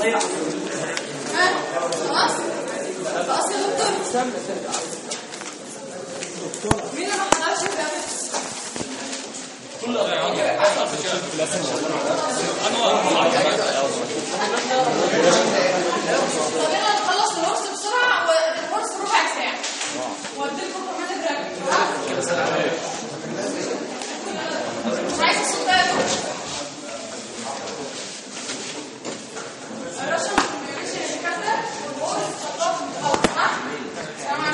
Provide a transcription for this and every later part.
ها خلاص خلاص يا دكتور مين اللي ما حضرش الرابط طب يلا نخلص الهورس بسرعه والهورس ربع ساعه واديلكم كمان الرابط مش عايز الصوت ده يا دكتور الرسم الكمبيوتر اللي كاتبه والهورس شطاف متخلص صح؟ سامع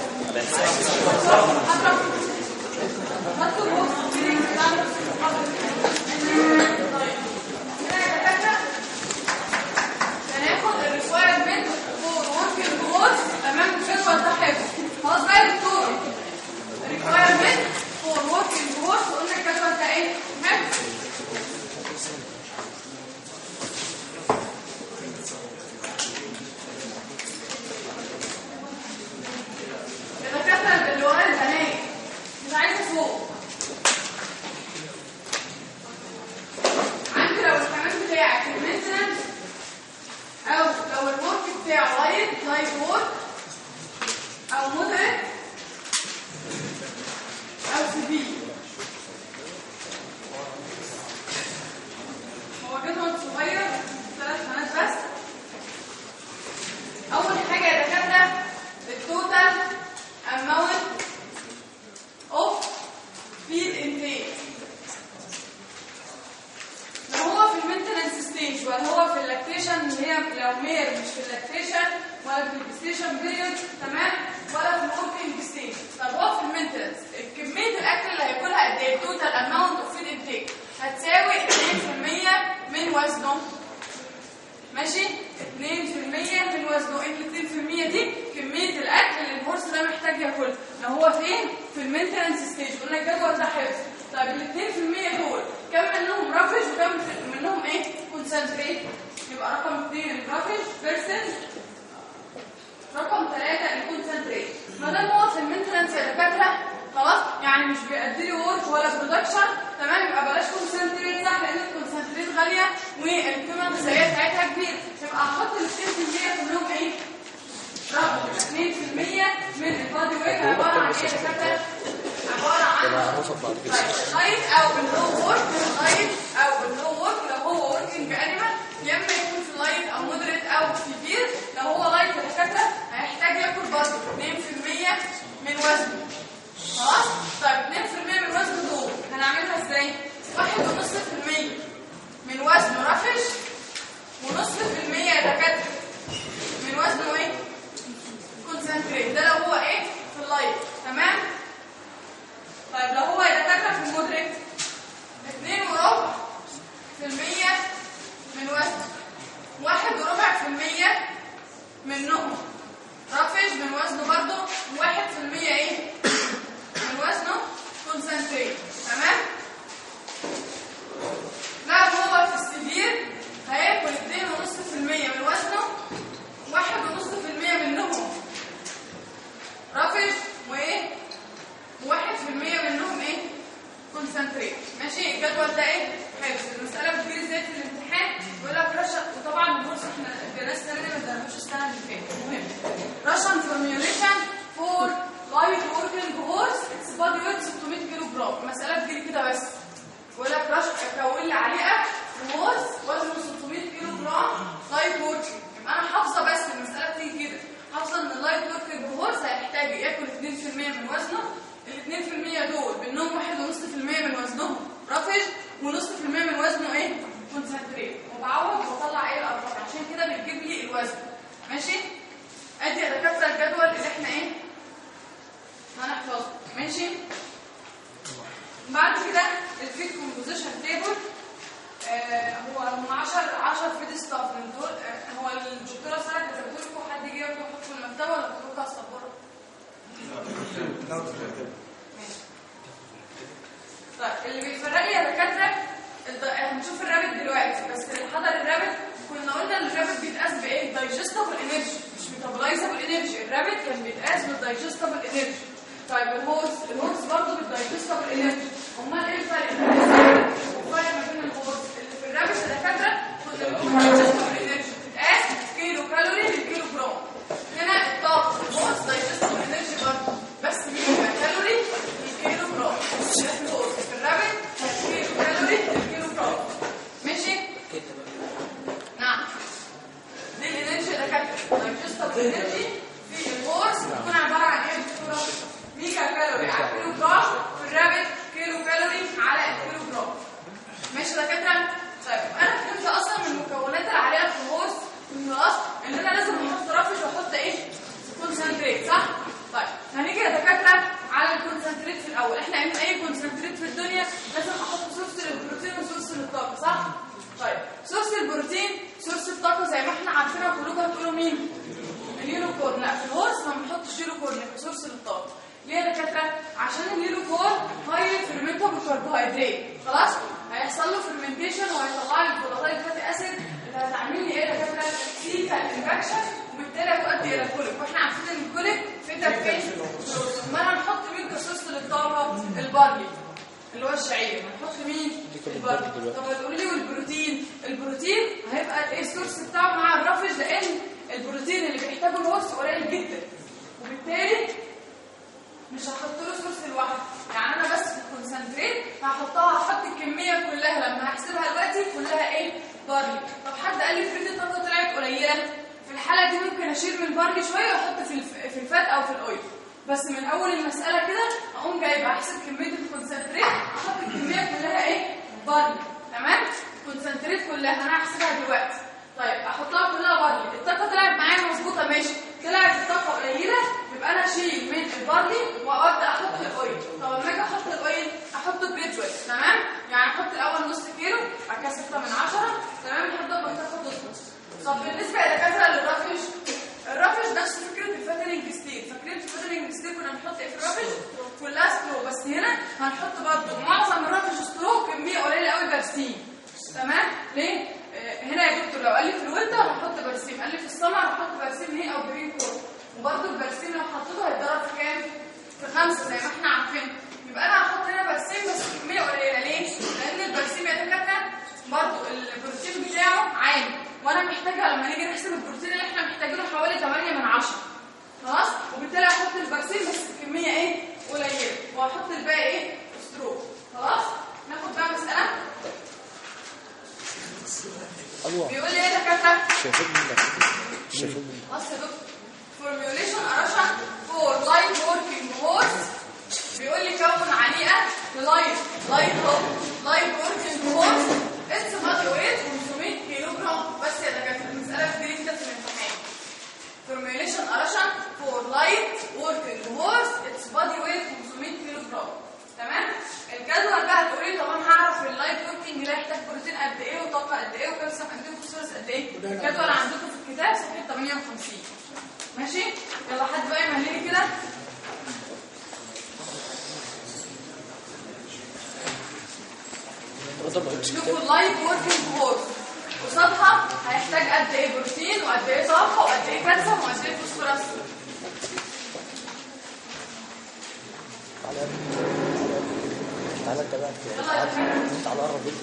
الصوت هضرب هاتوا الهورس كده بعمل طيب هنا يا دكاتره هناخد الريكوايرمنت فور وركينج هورس امام الجدول ده حفظ خلاص بقى يا دكتور الريكوايرمنت فور وركينج هورس قلنا الجدول ده ايه؟ حفظ الدكاتره اللي ورا البنات مش عايزه فوق عندي لو الكمان بتاعك المينتنس او لو الورك بتاعه لايت لايت وورك او مودريت او سيفير هو جدول صغير ثلاث خانات بس اول حاجه يا دكاتره التوتال اماونت اوف فيد انتيك لو هو في المينتنس ستيج ولا هو في اللاكتيشن اللي هي لو مير مش في اللاكتيشن ولا في الجستيشن بيريود تمام ولا في الوركينج ستيج طب هو في المينتنس كميه الاكل اللي هياكلها قد ايه التوتال اماونت اوف فيد انتيك هتساوي 2% من وزنه ماشي 2% من وزنه ال 2% دي كميه الاكل اللي الهورس ده محتاج ياكلها لو هو فين في المينتنس ستيج قلنا الجدول ده حفظ طيب ال 2% دول كم منهم رافج وكم منهم ايه كونسنتريت يبقى رقم 2 رافج فيرسز رقم 3 الكونسنتريت ما دام هو في المينتنس يا دكاتره خلاص يعني مش بيأدي لي ورك ولا برودكشن تمام يبقى بلاش كونسنتريت صح لان الكونسنتريت غاليه والقيمه الغذائيه بتاعتها كبيره يبقى هحط ال 2% كلهم ايه؟ رقم 2% من البادي ويت عباره عن ايه يا دكاتره؟ عباره عن لايت او اللو وورك لايت او اللو وورك لو هو وركينج انيمال يا اما يكون في لايت او مودريت او سيفير لو هو لايت يا دكاتره هيحتاج ياكل برضه 2% من وزنه خلاص طيب 2% من وزنه دول هنعملها ازاي 1.5% من وزنه رفش ونص في المية يا دكاتره من وزنه ايه كونسنتريت ده لو هو ايه في اللايت تمام طيب لو هو يا دكاتره في المدرك 2 وربع في المية من وزنه واحد وربع في المية منهم رفش من وزنه برضه واحد في المية ايه من وزنه كونسنتريت تمام لا هو في السبير هياكل 2.5% من وزنه واحد ونص في المية منهم رفش وايه وواحد في المية منهم ايه كونسنتريت ماشي الجدول ده ايه حفظ المسألة بتجيلي ازاي في الامتحان يقول لك رشا وطبعا الكورس احنا الجلاس السنة دي ما درناش السنة اللي فاتت المهم رشن فورميوليشن فور لايت وركينج هورس اتس بادي ويت 600 كيلو جرام المسألة بتجيلي كده بس يقول لك رش كون لي عليها هورس وزنه 600 كيلو جرام لايت وركينج يبقى انا حافظه بس المسألة بتيجي كده حافظه ان اللايت وركينج هورس هيحتاج ياكل 2% من وزنه ال 2% دول منهم 1.5% من وزنهم رفج ونص في المية من وزنه ايه؟ كونسنتريت وبعوض واطلع ايه الارقام عشان كده بتجيب لي الوزن ماشي؟ ادي يا دكاتره الجدول اللي احنا ايه؟ هنحفظه ماشي؟ بعد كده الفيد كومبوزيشن تيبل آه هو هم 10 10 فيد ستاف من دول آه هو الدكتوره ساره كتبت لكم حد يجي ياخد في المكتبه ولا كتبتوا على السبوره؟ ماشي طيب اللي بيفرق لي يا دكاتره الد- هنشوف الرابط دلوقتي بس اللي حضر الرابط كنا قلنا ان الرابط بيتقاس بايه؟ دايجستبل انرجي مش ميتابولايزابل انرجي الرابط كان بيتقاس بالدايجستبل انرجي طيب الهورس الهورس برضه بالدايجستبل انرجي امال ايه الفرق؟ الفرق ما بين الهورس اللي في الرابط يا دكاتره انرجي في الهورس بتكون عباره عن ايه دكتوره ميجا كالوري على الكيلو جرام في الرابط كيلو كالوري على الكيلو جرام ماشي يا دكاتره طيب انا فهمت اصلا من المكونات اللي عليها في الهورس خلاص ان انا لازم احط رافش واحط ايه كونسنتريت صح طيب هنيجي يا دكاتره على الكونسنتريت في الاول احنا عندنا اي كونسنتريت في الدنيا لازم احط سورس للبروتين وسورس للطاقه صح طيب سورس البروتين سورس الطاقه زي ما احنا عارفينها كلكم هتقولوا مين اليونيكورن لا في الهورس ما بنحطش يونيكورن كسورس للطاقه ليه يا دكاتره عشان اليونيكورن هاي فيرمنتابل كربوهيدرات خلاص هيحصل له فيرمنتيشن وهيطلع لي الفولاتايل فاتي اسيد اللي هتعمل لي ايه يا دكاتره سيكال انفكشن وبالتالي هتؤدي الى كوليك واحنا عارفين ان الكوليك في تركيز ما هنحط مين كسورس للطاقه البارلي اللي هو الشعير هنحط مين البارلي طب هتقول لي والبروتين البروتين هيبقى ايه السورس بتاعه مع الرافج لان البروتين اللي بيحتاجه الهورس قليل جدا وبالتالي مش هحط له سورس لوحده يعني انا بس في الكونسنتريت هحطها هحط الكميه كلها لما هحسبها دلوقتي كلها ايه بارلي طب حد قال لي افرض الطاقه طلعت قليله في الحاله دي ممكن اشيل من البارلي شويه واحط في الف... في الفات او في الاويل بس من اول المساله كده اقوم جايبه احسب كميه الكونسنتريت احط الكميه كلها ايه بارلي تمام الكونسنتريت كلها انا هحسبها دلوقتي طيب احطها كلها بارلي الطاقه طلعت معايا مظبوطه ماشي طلعت الطاقه قليله يبقى انا اشيل من البارلي وابدا احط الاويل طب لما اجي احط الاويل احطه جريدوال تمام يعني احط الاول نص كيلو بعد كده 6 من 10 تمام لحد ما الطاقه تظبط طب بالنسبه يا دكاتره للرافش الرافش نفس فكره الفاترنج ستيت فاكرين في الفاترنج ستيت كنا بنحط ايه في الرافش كلها سترو بس هنا هنحط برضه معظم الرافش سترو كميه قليله قوي برسيم تمام ليه آه، هنا يا دكتور لو قال لي في الوينتر هحط برسيم قال لي في السمر هحط برسيم هي او جرين كور وبرضه البرسيم لو حطيته هيتضرب في كام؟ في خمسه زي ما احنا عارفين يبقى انا هحط هنا برسيم بس كميه قليله ليه؟ لان البرسيم يا دكاتره برضه البروتين بتاعه عالي وانا محتاجها لما نيجي نحسب البروتين اللي احنا محتاجينه حوالي 8 من 10 خلاص وبالتالي هحط البرسيم بس بكميه ايه؟ قليله وهحط الباقي ايه؟ ستروك خلاص؟ ناخد بقى مساله الله بيقول لي ايه يا دكاتره؟ شايفين منك شايفين منك بص يا دكتور فورميوليشن ارشا فور لايت وركينج هورس بيقول لي كون عنيقه للايت لايت لايت وركينج هورس اتس بادي ويت 500 كيلو جرام بس يا دكاتره المساله كتير جدا في الامتحان فورميوليشن ارشا فور لايت وركينج هورس اتس بادي ويت 500 كيلو جرام تمام الجدول بقى هتقولي طب انا هعرف اللايت وركينج ده يحتاج بروتين قد ايه وطاقه قد ايه وكالسيوم قد ايه وفوسفورس قد ايه الجدول عندكم في الكتاب صفحه 58 ماشي يلا حد بقى يمهلني كده شوفوا اللايت وركينج هورس قصادها هيحتاج قد ايه بروتين وقد ايه طاقه وقد ايه كالسيوم وقد ايه فوسفورس تعالى تعالى انت بقى يلا يا دكاتره تعالى قرب لي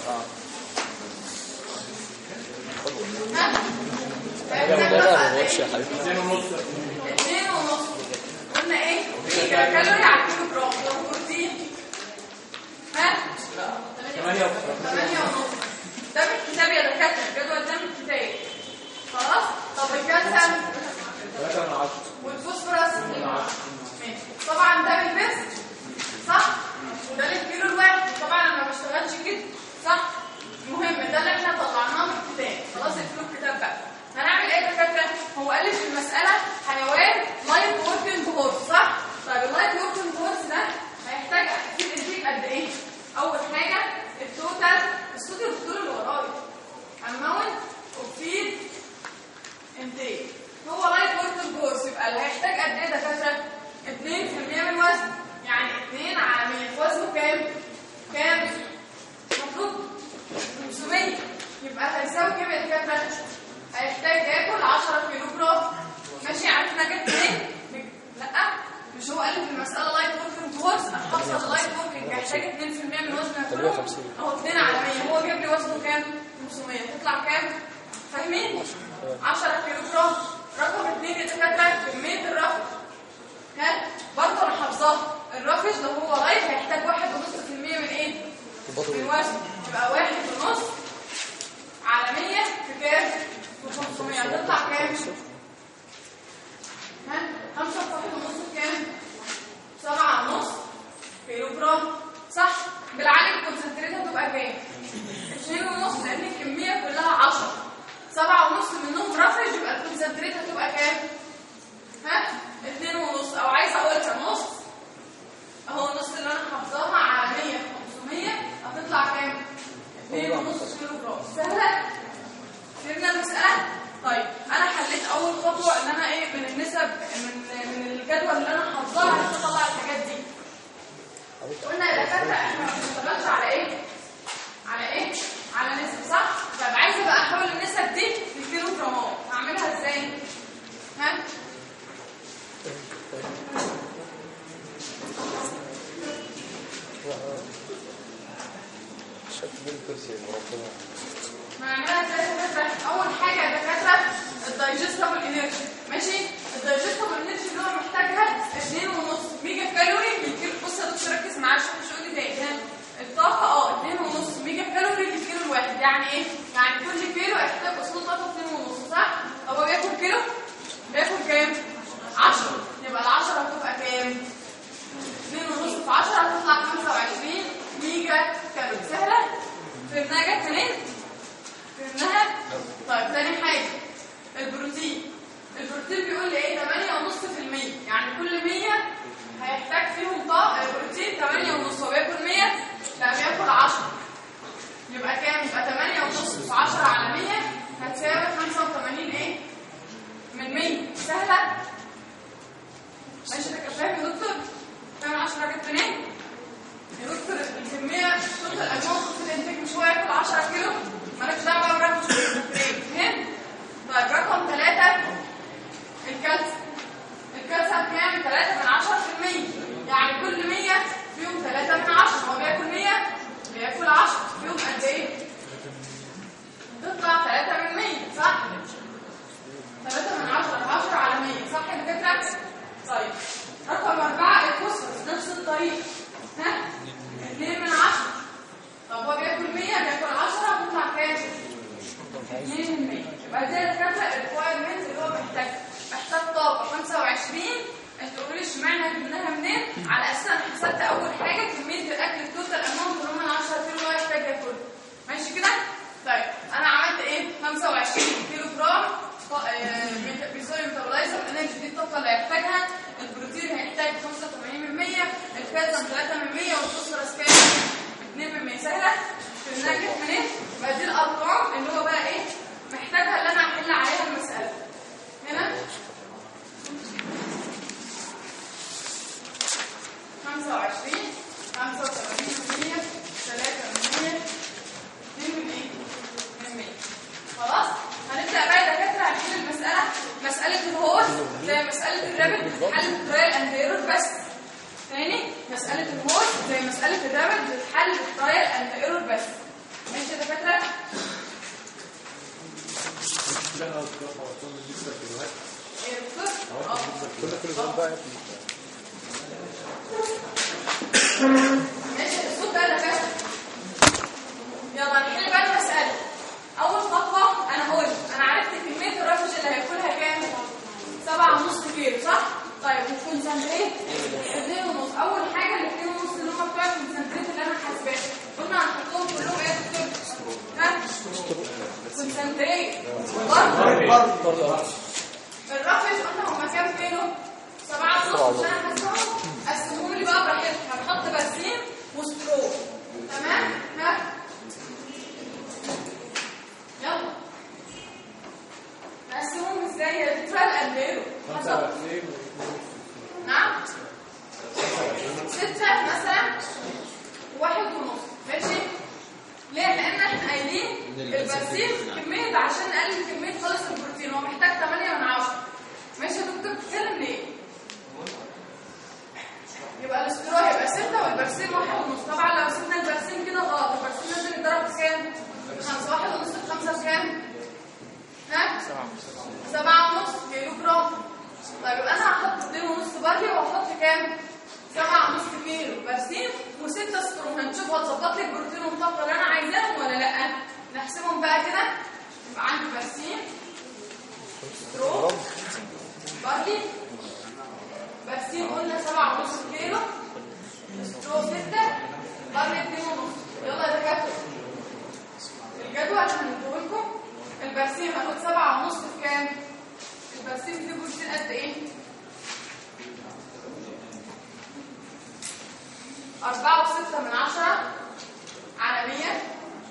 ها يا هيحتاج مولانا بقى ما قد بقولش ايه يا حبيبي اتنين ونص قلنا ايه؟ ميجا كالوري على الكيلو جرام طب بروتين ها؟ تمانية ونص ده من الكتاب يا دكاترة الجدول ده من الكتاب خلاص؟ طب الكالسيوم والفوسفورس ماشي طبعا ده بالبست صح؟ وده للكيلو الواحد طبعا انا ما بشتغلش كده صح؟ المهم ده اللي احنا طلعناه من الكتاب خلاص الفلوس الكتاب بقى هنعمل ايه يا دكاتره؟ هو قال لي في المسألة حيوان لايف وركينج هورس صح؟ طيب اللايف وركينج هورس ده هيحتاج اكيد انتيك قد ايه؟ أول حاجة التوتال الصوت الدكتور اللي ورايا amount of feed intake هو لايف وركينج هورس يبقى اللي هيحتاج قد ايه يا دكاتره؟ 2% من وزنه يعني 2 على 100 وزنه كام؟ كام؟ مطلوب 500 يبقى هيساوي كام يا دكاتره؟ هيحتاج ياكل 10 كيلو جرام ماشي عرفنا جبت ايه؟ لا مش هو قال لي في المساله لايت وركينج هورس هحصل اللايت وركينج هيحتاج 2% من وزنه يا فندم. 58. اهو 2 على 100 هو جاب لي وزنه كام؟ 500 تطلع كام؟ فاهمين؟ 10 كيلو جرام رقم 2 يا دكاتره كميه الرفض ها برضه انا حافظاها الرافج لو هو لايت هيحتاج 1.5% من ايه؟ البطل من وزن يبقى واحد ونص على 100 في كام؟ في 500 هتطلع كام؟ كيلو بياكل كام 10 يبقى ال 10 هتبقى كام 2 ونص في 10 هتطلع 25 ميجا كالوري سهله فهمناها جت منين فهمناها طيب تاني حاجه البروتين البروتين بيقول لي ايه 8.5% يعني كل 100 هيحتاج فيهم طاقه بروتين 8.5 هو بياكل 100 لا بياكل 10 يبقى كام يبقى 8.5 في 10 على 100 هتساوي 85 ايه من 100 سهله ماشي ده فاهم يا دكتور فاهم 10 جت منين يا دكتور الكميه توتال اماونت في الانتاج مش هو ياكل 10 كيلو مالكش دعوه بقى برقم فاهم طيب رقم 3 الكالسيوم الكالسيوم كام 3 من 10% يعني كل 100 فيهم 3 من 10 هو بياكل 100 بياكل 10 فيهم قد ايه تطلع 3 من 100 صح 3 من 10 10 على 100 صح الفكره طيب رقم 4 الفوسفورس نفس الطريقه ها 2 من 10 طب هو بياكل 100 بياكل 10 بيطلع كام 2 من 100 يبقى ده الكفه الريكوايرمنت اللي هو محتاج محتاج طاقه 25 انت تقولوا لي اشمعنى جبناها منين على اساس انا حسبت اول حاجه كميه الاكل التوتال اماونت اللي هم ال 10 كيلو هو يحتاج ياكله ماشي كده طيب انا عملت ايه 25 كيلو جرام بيسوي ميتابولايزر انرجي دي الطاقه اللي هيحتاجها البروتين هيحتاج 85% الكالسيوم 3% والفوسفورس كام 2% سهله فهمناها جت منين يبقى دي الارقام اللي هو بقى ايه محتاجها اللي انا احل عليها المساله هنا 25 85 3 2 من ايه؟ من 100 خلاص؟ هنبدأ بقى يا دكاترة هنحل المسألة مسألة الهوس زي مسألة الرابط بتتحل بالترايل اند ايرور بس تاني مسألة الهوس زي مسألة الرابط بتتحل بالترايل اند ايرور بس ماشي يا دكاترة؟ ايه يا دكتور؟ اه كل كل جرام بقى ياكل ماشي الصوت ده اللي فات يلا نحل بقى المسألة أول خطوة أنا قلت أنا عرفت كمية الرفش اللي هياكلها كام؟ سبعة ونص كيلو صح؟ طيب والكونسنتريت؟ اتنين ونص أول حاجة الاتنين ونص اللي هم بتوع الكونسنتريت اللي أنا حاسباها قلنا هنحطهم كلهم إيه يا دكتور؟ ها؟ كونسنتريت برضه برضه اه الرفش قلنا هما كام كيلو؟ سبعة ونص عشان احسهم قسمهم لي بقى براحتك هنحط برسيم وسترو تمام؟ ها؟ يلا نقسمهم ازاي يا دكتور القليرو حسب نعم ستة مثلا واحد ونص ماشي ليه؟ لأن احنا قايلين البرسيم كمية عشان نقلل كمية خالص البروتين هو محتاج 8 من 10 ماشي يا دكتور بتتكلم ليه؟ يبقى الاسترو هيبقى 6 والبرسيم واحد ونص طبعا لو سيبنا البرسيم كده غلط البرسيم لازم يتضرب في كام؟ خمسة واحد ونص في خمسة بكام؟ ها؟ سبعة ونص كيلو جرام طيب يبقى انا هحط اتنين ونص بري وهحط كام؟ سبعة ونص كيلو برسيم وستة سترو هنشوف هتظبط لي البروتين والطاقة اللي انا عايزاهم ولا لا نحسبهم بقى كده يبقى عندي برسيم سترو بري برسيم قلنا سبعة ونص كيلو سترو ستة بري اتنين ونص يلا يا دكاترة الجدول عشان نديهولكم البرسيم اخد سبعة ونص في كام؟ البرسيم فيه بروتين قد ايه؟ أربعة وستة من عشرة على مية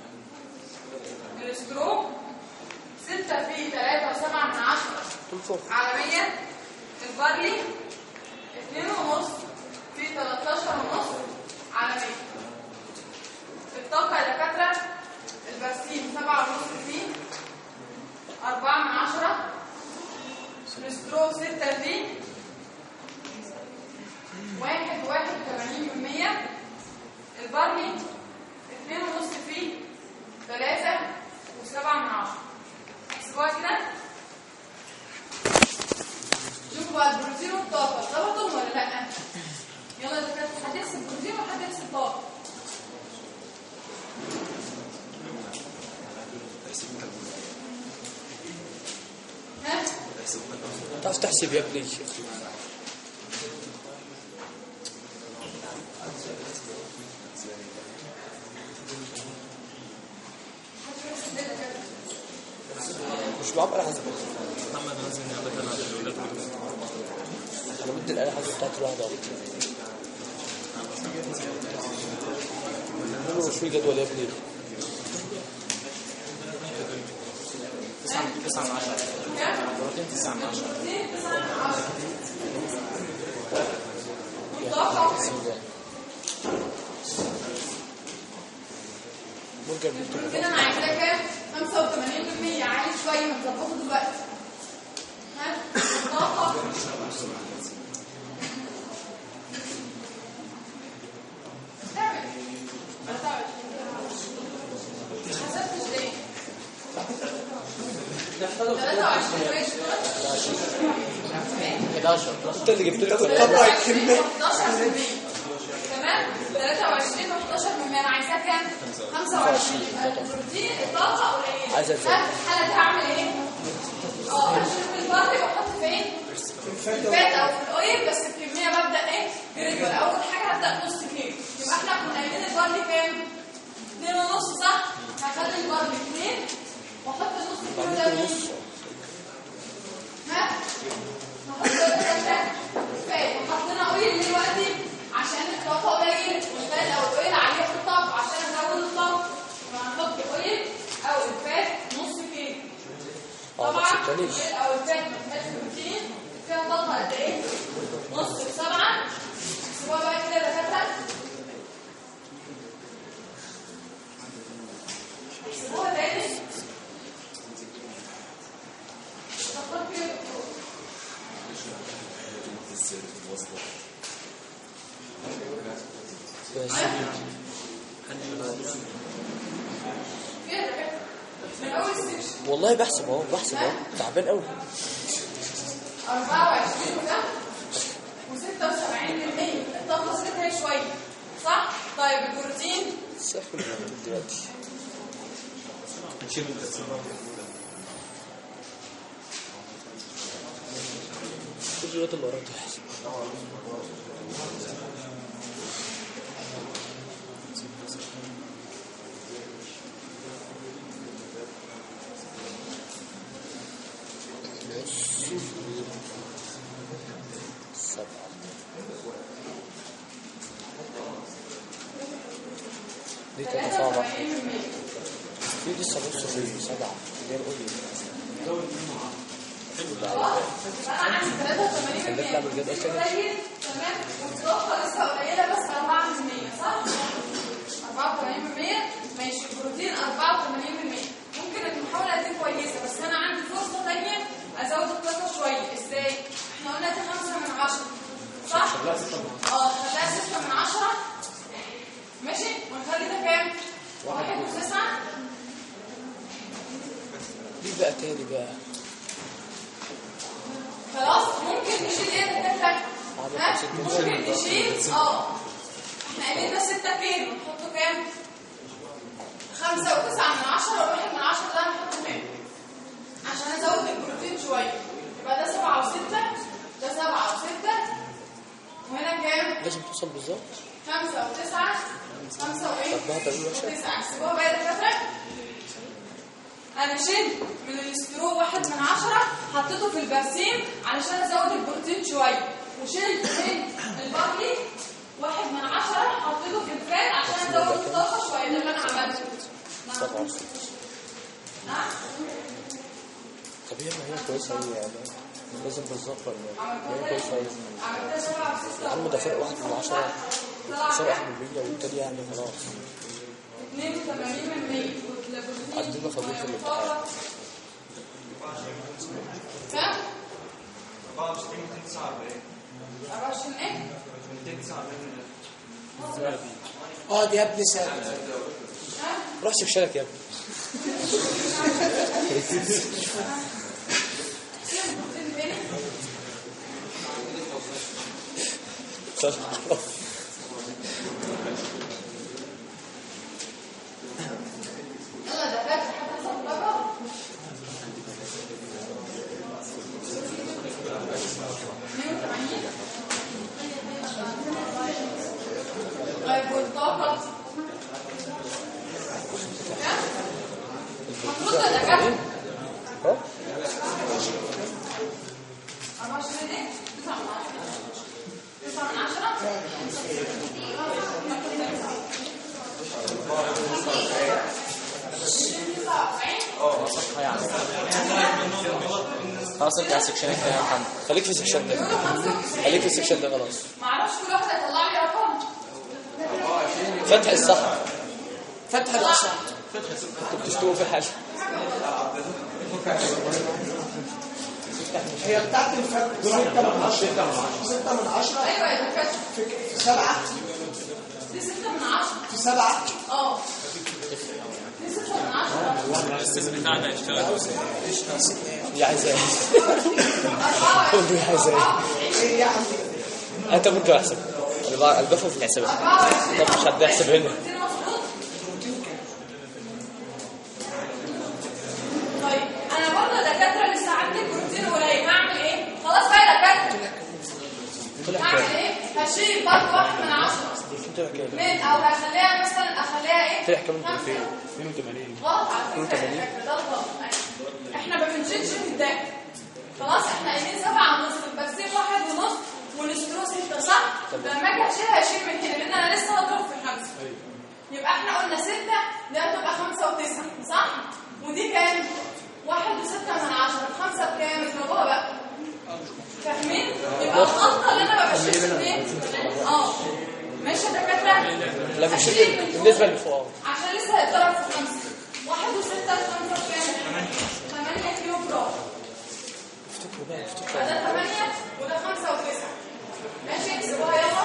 الاسترو ستة في تلاتة وسبعة من عشرة طول فوق على مية البارلي اتنين ونص في تلاتاشر ونص على مية الطاقة يا دكاترة البرسيم سبعة ونص في أربعة من عشرة الاسترو ستة في واحد واحد وثمانين من مية البارلي اتنين ونص في تلاتة وسبعة من عشرة احسبوها كده شوفوا بقى البروتين والطاقة ظبطوا ولا لأ؟ يلا يا دكاترة حد يحسب بروتين وحد يحسب طاقة ها؟ تعرف تحسب يا ابني مش معاك آلة حاسبة محمد لازم يعمل انا الولاد انا بدي الآلة الحاسبة بتاعتي الواحدة أهو مش في جدول يا ابني تسعة تسعة من عشرة مرتين تسعة من عشرة بسم الله ممكن نكتب كده انا عايزاه كام 85% عالي شويه متظبطه دلوقتي ها طاقه تعمل ما تعمل ما حسبتش ليه 23 ماشي 11 انت اللي جبت لي طبق الكلمة 11% تمام 23 و11 من انا عايزاه كام 25 البروتين الطاقه قليله عايزة ازاي؟ ها، في الحاله دي هعمل ايه اه هشيل البارلي واحط فين في الفات او في الاويل بس الكميه ببدا ايه جريدوال اول حاجه هبدا نص كيلو يبقى احنا كنا قايلين البارلي كام 2 ونص صح هخلي البارلي 2 واحط نص كيلو ده مين ها هحط ده فات وحطينا اويل دلوقتي عشان الطاقه قليله والفات او الاويل عليه في الطاقه عشان ازود الطاقه يبقى هنحط اويل او الفات نص كيلو اه طبعا بس التاني الليل او الفات ما فيهاش بروتين فيها طاقه قد ايه؟ نص في سبعه سيبوها بقى كده يا دكاتره احسبوها تاني فكرت كده يا دكتور. بس كده كده من اول سيكشن والله بحسب اهو بحسب اهو تعبان قوي 24 وده و76% الطاقه زادت شويه صح؟ طيب البروتين سافر البروتين دلوقتي كل الوقت اللي وراك تحسب سبعة دي كانت صعبة 73% في لسه نص في سبعة اللي هي الأولى انا عندي 83% خليك تعمل جدول تاني. قليل تمام والطاقه لسه قليله بس 4% صح 84% ماشي البروتين 84% ممكن المحاوله دي كويسه بس انا عندي فرصه ثانيه ازود الطاقه شويه ازاي احنا قلنا دي 5 من 10 صح اه خليها 6 من 10 ماشي ونخلي ده كام 1 و9 دي بقى تاني بقى خلاص ممكن نشيل ايه الدكاتره عامل ها 50 ممكن نشيل اه احنا قايلين ده 6 كيلو نحطه كام 5 و9 من 10 و1 من 10 ده نحطه كام عشان ازود البروتين شويه يبقى ده 7 و6 ده 7 و6 وهنا كام لازم توصل بالظبط 5 و9 5 و8 طب ما هتعمل وحشة. و9 احسبوها بقى يا دكاتره انا شلت من السكرو واحد من عشرة حطيته في البرسيم علشان ازود البروتين شويه وشلت من البارلي واحد من عشرة حطيته في الفات عشان ازود الطاقه شويه ده اللي انا عملته نعم. سبعة نعم طب هي ما هي كويسة هي يعني لازم بالظبط ولا إيه؟ عملتها هي كويسة ازاي؟ لازم عملتها سبعة وستة يا عم ده فرق واحد من عشرة طلع فرق واحد كام؟ من المية والتاني يعني خلاص 82 من 100 والبروتين عندنا خبير في الامتحان. كام؟ 24 249 24 ايه؟ 249 اه يا ابني سهل ها؟ روح سيب شالك يا ابني كام البروتين تاني؟ يلا ده فات حد حسب الطاقة خلاص انت على السكشن الثاني يا محمد خليك في السكشن ده بيقولوا 95 خليك في السكشن ده خلاص معرفش كل واحد هيطلع لي رقم فتح الصح فتح الأصح انتوا بتشتغلوا في حاجه هي بتاعت الفتح ستة من عشرة ستة من عشرة ايوه يا دكاتره في في سبعة دي 6 من 10 في سبعة اه دي 6 من 10 الاستاذ بتاعنا يشتغل يا عايزة ايه 4 قول له يا عايزة ايه ايه يا عم انت ممكن احسب انا بقى- انا بفهم في الحسابات 24 طب مش حد يحسب هنا دي مظبوط طيب انا برضه دكاتره لسه عندي بروتين قليل هعمل ايه؟ خلاص بقى يا دكاتره طلع هعمل كام ايه؟ هشيل برضه واحد من 10 طلع كام من او هخليها مثلا اخليها ايه؟ طلع كام خمسة. بروتين 82 غلط على فكره يا دكاتره ده الغلط أيوة. احنا ما بنشيلش في الدم خلاص احنا قايلين سبعة ونص البكسير واحد ونص والاسترو ستة صح؟ لما اجي اشيلها هشيل من هنا لان انا لسه هضرب في خمسة يبقى احنا قلنا ستة دي هتبقى خمسة وتسعة صح؟ ودي كام؟ واحد وستة من عشرة خمسة بكام؟ اضربوها بقى فاهمين؟ يبقى الغلطة اللي انا ما بشيلش فين؟ اه ماشي يا دكاترة؟ لا مش هشيل من بالنسبة للفوق عشان لسه هيتضرب في خمسة واحد وستة في خمسة بكام؟ ثمانية كيلو جرام افتكروا بقى افتكروا فده ثمانية وده خمسة وتسعة ماشي اكسبوها يلا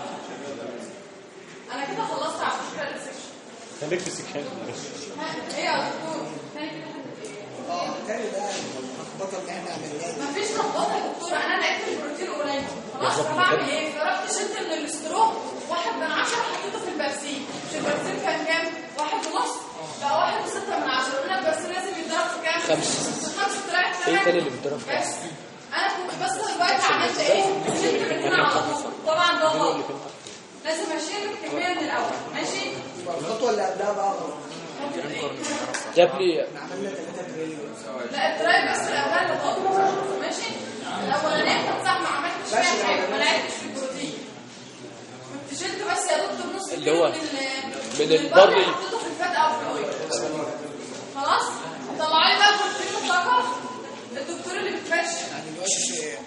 أنا كده خلصت على فكرة السكشن خليك في السكشن ها، ايه يا دكتور؟ تاني كده حد ايه؟ اه تاني ده اللخبطة اللي احنا عملناها مفيش لخبطه يا دكتور انا لقيت البروتين قليل خلاص فبعمل ايه؟ فرحت شلت من الاسترو واحد من عشرة حطيته في البرسيم مش البرسيم كان كام؟ واحد ونص بقى واحد وستة من عشرة قلنا البرسيم لازم يتضرب في كام؟ خمسة. في خمسة طلعت ايه ثمانية. تاني اللي بيتضرب في بس انا كنت بس دلوقتي عملت ايه؟ شلت من هنا على طول طبعا ده غلط لازم اشيل الكمية من الاول ماشي؟ الخطوة اللي قبلها بقى غلط خطوة ايه؟ جاب لي احنا عملنا 3 تريليون لا التراي بس الاولاني اللي غلط ماشي الاولانيه كانت صح ما عملتش فيها حاجه ما لعبتش في البروتين كنت شلت بس يا دكتور نص اللي هو كيلو من من من البري. حطيته في الفات او في الاويل خلاص طلع لي بقى بروتين الطاقه الدكتور اللي بتفش يعني دلوقتي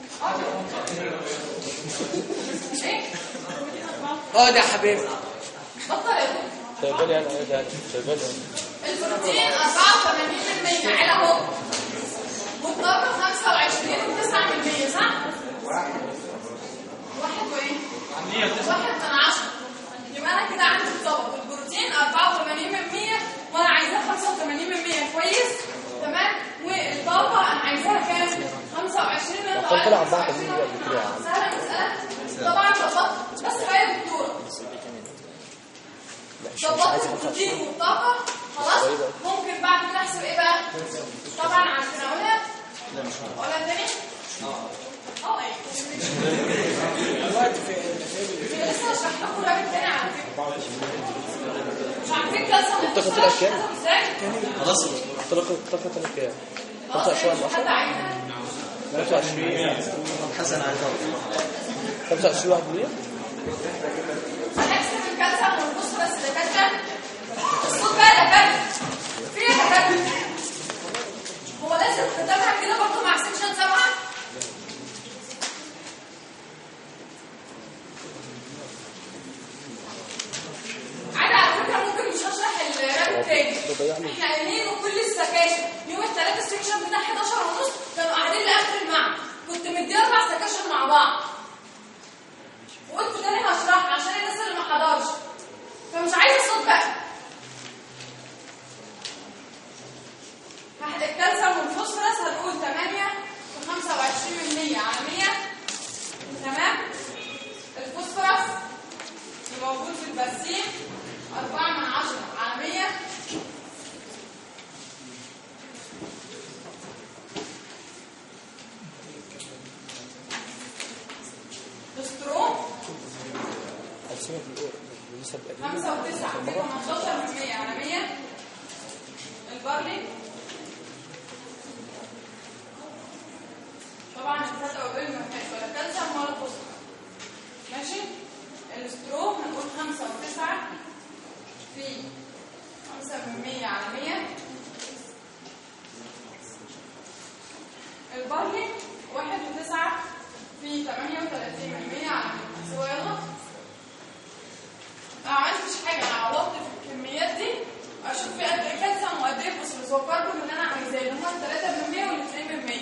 ايه اه ده يا حبيبي بطل يا دكتور شغال انا ايه ده شغال انا البروتين 84% على اهو والطاقه 25 و9% صح؟ واحد وايه؟ واحد من عشرة يبقى انا كده عندي الطاقه البروتين 84% وانا عايزاه 85% كويس تمام والطاقه انا عايزاها كام؟ 25 من طب طلع 84 قبل كده يا عم. سهله المساله طبعا ظبطت بس بقى يا دكتوره لا مش مش ظبطت عايز البروتين والطاقة خلاص ممكن بعد كده احسب ايه بقى؟ طبعا عشان اقولها اقولها تاني؟ اه ايه دلوقتي في في لسه هشرح لكم راجل تاني على فكرة مش عارفين كده الطاقة طلعت كام؟ ازاي؟ خلاص الطاقة الطاقة طلعت كام؟ خلاص 25 حد عايزها 25 حسن على 25 واحد مية هنحسب الكالسيوم والفوسفورس دكاترة الصوت بقى دكاترة في ايه دكاترة؟ هو لازم قدامها كده برضه مع سكشن سبعة؟ عادي على فكرة ممكن مش هشرح الراب تاني ده ضيع لي. احنا قايلين وكل السكاشن يوم الثلاثة السكشن بتاع 11 ونص كانوا قاعدين لاخر المعنى كنت مدي اربع سكاشن مع بعض وقلت تاني هشرح عشان الناس اللي ما حضرش فمش عايزه صوت بقى هحد الكالسيوم والفوسفورس هنقول 8 في 25% على 100 تمام الفوسفورس اللي موجود في البرسيم 4 من 10 على 100 الاسترون هتسيبها في الأول بالنسبة للقديم. خمسة وتسعة في 15 من 100 على 100 البارلي طبعا الفات او البيل ما فيهاش ولا كالسيوم ولا فوسفور ماشي الاسترو هنقول خمسة وتسعة في خمسة من 100 على 100 البارلي واحد وتسعة في 38 مية على مية سوا يلا ما عملتش حاجة أنا عوضت في الكميات دي أشوف في قد إيه كالسيوم وقد إيه فوسفورس وأقارنهم اللي أنا عايزاه اللي هما التلاتة بالمية والاتنين بالمية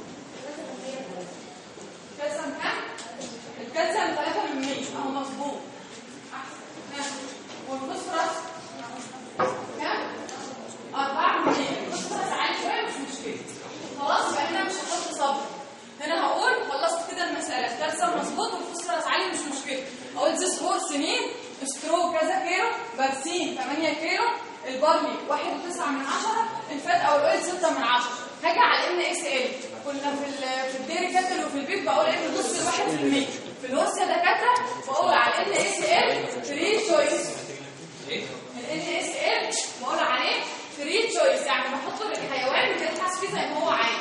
كالسيوم كام؟ الكالسيوم تلاتة بالمية أهو مظبوط أحسن ماشي والفوسفورس كام؟ أربعة بالمية الفوسفورس عالي شوية مش مشكلة خلاص يبقى هنا مش هحط صبر هنا هقول خلصت كده المسألة الكالسيوم مظبوط والفوسفورس عالي مش مشكلة أقول زيس فور سنين سترو كذا كيلو برسيم 8 كيلو البارلي 1.9 من 10 الفات او الاويل 6 من 10 هاجي على ان اس ال كنا في ال- في الديري كاتل وفي البيت بقول ان نص الواحد في المية في الوسط يا دكاتره بقول على ان اس ال فري تشويس الان اس ال بقول عليه فري تشويس يعني بحطه للحيوان بيبحث فيه زي ما هو عايز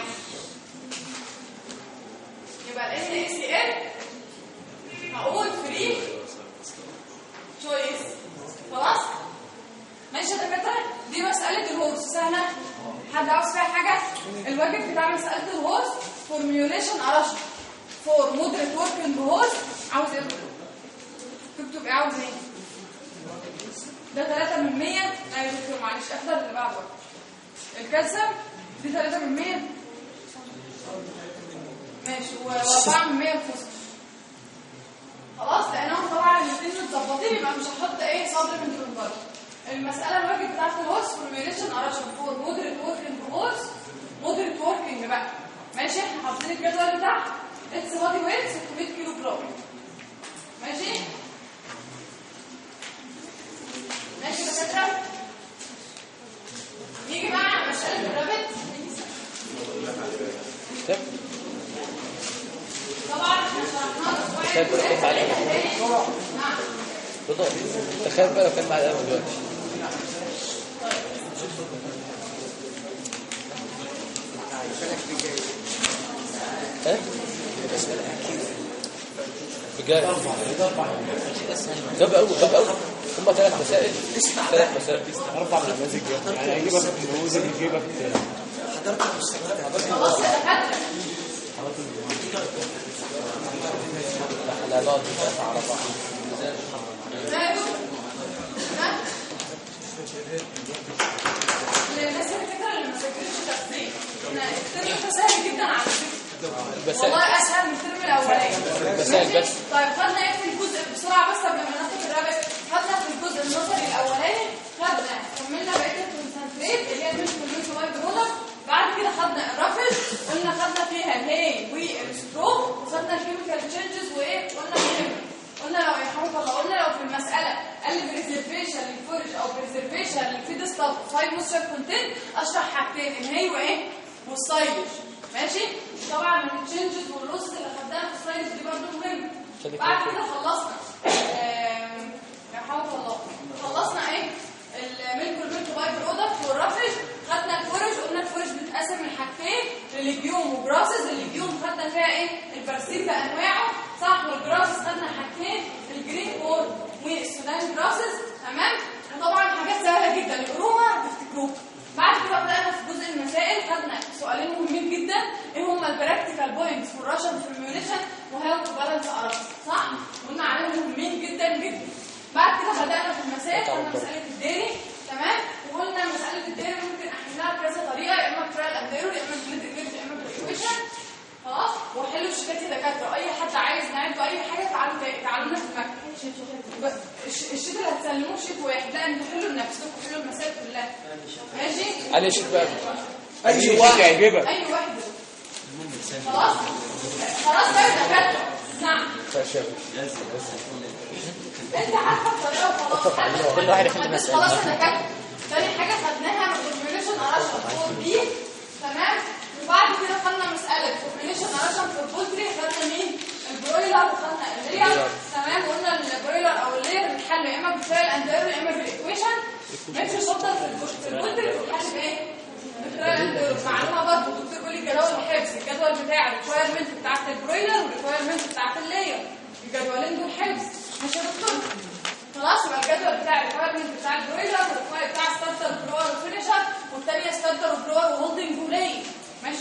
يبقى الان اس ال هقول فري تشويس خلاص ماشي يا دكاتره دي مساله الهورس سهله حد عاوز فيها حاجه الواجب بتاع مساله الهورس فورميوليشن ارشف فور مودريت وركينج هورس عاوز ايه تكتب ايه عاوز ايه ده 3 من 100 ايوه دكتور معلش احضر اللي بعده الكالسيوم دي 3 من 100 ماشي و4 من 100 الفوسفور خلاص لانهم طبعا الاثنين متظبطين يبقى مش هحط ايه سبلمنت من بره المساله الواجب بتاعت الهورس فورميوليشن ارشن فور مودريت وركينج هورس مودريت وركينج بقى ماشي احنا حاطين الجدول بتاعها اتس بادي ويت 600 كيلو جرام ماشي ماشي يا دكاتره نيجي بقى على مساله الرابط كتاب طبعا احنا شرحناها كتاب شويه كتاب على نعم رضا تخيل بقى لو كان معايا القلم دلوقتي ها؟ بجد غاب قوي غاب قوي هما ثلاث مسائل ثلاث مسائل اربع نماذج يعني هيجيبك نموذج يجيبك خلاص يا دكاتره احنا هنقعد ندافع على بعض ماله ها للناس الفكره اللي ما ذاكرتش تفسير احنا الترم ده سهل جدا على فكره المسائل والله اسهل من الترم الاولاني المسائل بس طيب خدنا ايه في الجزء بسرعه بس قبل ما ناخد الرابط خدنا في الجزء النظري الاولاني خدنا كملنا بقيه الكونسنتريت اللي هي مش كلمه واي برودكت بعد كده خدنا الرافج قلنا خدنا فيها الهي والستروك وخدنا الكيميكال تشينجز وايه قلنا مهم قلنا لو يرحمك الله قلنا لو في المساله قال بريزرفيشن للفورج او بريزرفيشن للفيد ستاف فايف موستر كونتنت اشرح حاجتين الهي وايه والسايلج ماشي طبعا من التشينجز واللوس اللي خدناها في السايلج دي برضه مهمه بعد كده خلصنا آم، يرحمك الله خلصنا ايه الميلك والميلك باي برودكت والرافج خدنا الفورج قلنا الفورج بيتقسم لحاجتين للجيوم وجراسز الليجيوم خدنا فيها ايه البرسيم بانواعه صح والجراسز خدنا حاجتين الجرين كورن والسودان جراسز تمام وطبعا حاجات سهله جدا اقروها تفتكروها بعد كده بدأنا في جزء المسائل خدنا سؤالين مهمين جدا ايه هما البراكتيكال بوينتس في الراشن فورميوليشن وهاو تو بالانس ارابس صح؟ قلنا عليهم مهمين جدا جدا بعد كده بدأنا في المسائل قلنا مسألة الديري تمام وقلنا مسألة الديري ممكن احلها بكذا طريقة يا اما بترايل اند ايرور يا اما بالانتجريت يا اما بالايكويشن خلاص وحلوا الشتات يا دكاتره اي حد عايز نعد اي حاجه تعالوا تعالوا لنا في المكتب بس الش- الشيت اللي هتسلموه شيت واحد لا انتوا حلوا لنفسكم حلوا المسائل كلها ماشي علي شوف بقى اي واحد يعجبك اي واحد خلاص خلاص بقى يا دكاتره نعم فشاف انت عارفه الطريقه وخلاص حد- كل واحد يحل مسألة. خلاص يا دكاتره تاني حاجه خدناها فورميوليشن ارشن فور بي تمام وبعد كده خدنا مساله فورميوليشن ارشن في البولتري خدنا مين البرويلر وخدنا اللير تمام قلنا البرويلر او اللير بيتحل يا اما بالفعل اند ايرور يا اما بالايكويشن ماشي شطر في البول- في البولتري بتتحل بايه بالفعل اند ايرور معلومه برضه الدكتور بيقول لي جدول الحفظ الجدول بتاع الريكوايرمنت بتاعت البرويلر والريكوايرمنت بتاعت اللير الجدولين دول حفظ ماشي يا دكتور خلاص يبقى الجدول بتاع الريكوايرمنت بتاع البرويلر والريكواير بتاع ستارتر وبلور وفينيشر والثانيه ستارتر وبلور وهولدنج ولي ماشي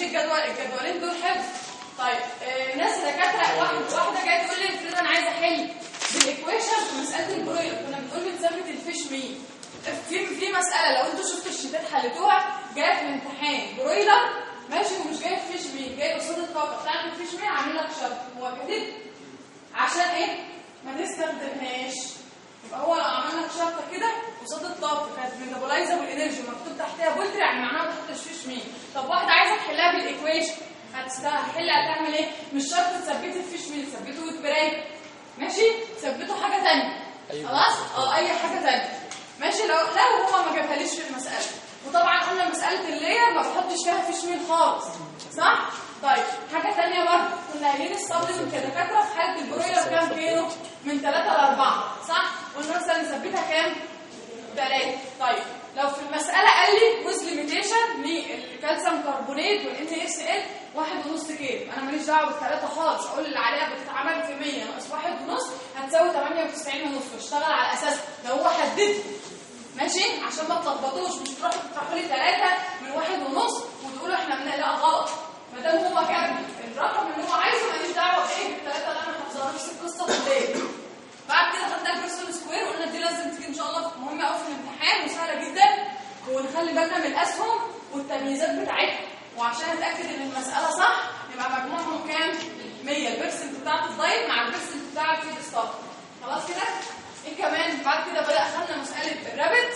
ماشي الجدول الجدولين دول حفظ طيب آه ناس دكاتره واحد واحده جايه تقول لي افرض انا عايزه احل بالايكويشن في مساله البرويلر كنا بنقول بنثبت الفيش مين في في مساله لو انتوا شفتوا الشيتات حلتوها جايه في الامتحان برويلر ماشي ومش جاي فيش مين جاي قصاد الطاقه بتاعت الفيش مين عامل لك شرط هو كاتب عشان ايه ما تستخدمهاش يبقى هو لو عمل لك شرطه كده قصاد الطاقه كانت ميتابولايزر والانرجي مكتوب تحتها فولت يعني معناها ما تحطش فيش مين طب واحده عايزه تحلها بالايكويشن هتحل هتعمل ايه مش شرط تثبتي الفيش مين تثبته ويت بريك ماشي ثبته حاجه ثانيه أيوة. خلاص اه اي حاجه ثانيه ماشي لو لو هو ما جابهاليش في المساله وطبعا قلنا مساله اللير ما بحطش فيها فيش مين خالص صح طيب حاجه ثانيه برضه كنا قايلين السبلم كدكاتره في حاله البرويلر كام كيلو من 3 ل 4 صح قلنا مثلا نثبتها كام ثلاثة طيب لو في المسألة قال لي ويز ليميتيشن للكالسيوم كربونات والان اس ال واحد ونص كيلو انا ماليش دعوه بالثلاثه خالص اقول اللي عليها بتتعمل في 100 ناقص واحد ونص هتساوي 98 ونص واشتغل على اساس لو هو حدد ماشي عشان ما تلخبطوش مش تروحوا تفتحوا لي ثلاثه من واحد ونص وتقولوا احنا بن لا غلط ما دام هو كان الرقم اللي هو عايزه ماليش دعوه بايه بالثلاثه اللي انا حافظاها نفس القصه بالليل بعد كده خدنا البيرسون سكوير وقلنا دي لازم تيجي ان شاء الله مهمه قوي في الامتحان وسهله جدا ونخلي بالنا من الاسهم والتمييزات بتاعتها وعشان اتاكد ان المساله صح يبقى مجموعهم كام 100 البيرسنت بتاعت الدايت مع البيرسنت بتاع الفيد ستارت خلاص كده ايه كمان بعد كده بدا خدنا مساله الرابت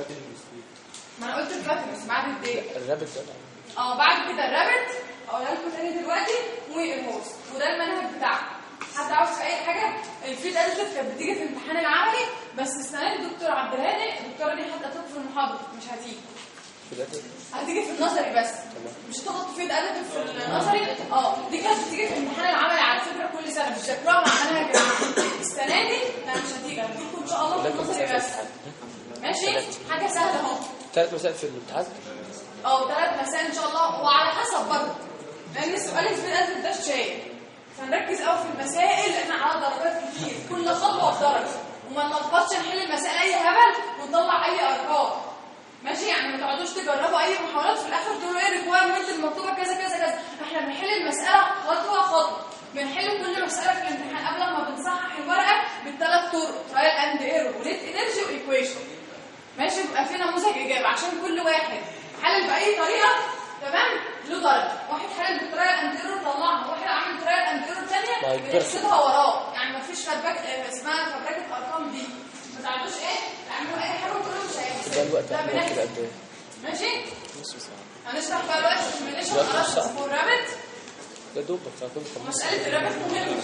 ما انا قلت الباترنز بعد الديت الرابط ده اه بعد كده الرابت هقولها لكم تاني دلوقتي والهوس وده المنهج بتاعنا حد عاوز في اي حاجه الفيد اديتيف كانت بتيجي في الامتحان العملي بس السنه دي الدكتور عبد الهادي الدكتوره دي حتى في المحاضره مش هتيجي في الرابط هتيجي في النظري بس مش هتاخد فيد اديتيف في النظري اه دي كانت بتيجي في الامتحان العملي على فكره كل سنه بتذاكروها مع منهج العملي السنه دي لا مش هتيجي هتجيلكم ان شاء الله في النظري بس ماشي حاجه سهله اهو ثلاث مسائل في الامتحان اه ثلاث مسائل ان شاء الله وعلى حسب برضه لان السؤال اللي في الألف ده شيء فنركز قوي في المسائل لان على درجات كتير كل خطوه بدرجه وما نلخبطش نحل المسائل اي هبل ونطلع اي ارقام ماشي يعني ما تقعدوش تجربوا اي محاولات في الاخر تقولوا ايه الريكوايرمنت المكتوبه كذا كذا كذا احنا بنحل المساله خطوه خطوه بنحل كل مساله في الامتحان قبل ما بنصحح الورقه بالثلاث طرق ترايل اند ايرور وليت انرجي وايكويشن ماشي يبقى في نموذج اجابه عشان كل واحد حلل باي طريقه تمام له درجه واحد حلل بالطريقه الانديرور طلعها واحد عامل طريقه الانديرور ما ثانيه يكبرش. بيحسبها وراه يعني ما فيش فبرك آه، اسمها فبركه ارقام دي ما تعرفوش ايه تعملوا اي حاجه وتقولوا مش هيحسب ده الوقت ده احنا بنحسب. كده قد ايه؟ ماشي نص ساعة هنشرح بقى دلوقتي سيميوليشن دلوقتي نص خلاص ساعة. والرابط ده دوبك هكون خلصت مساله الرابط مهمه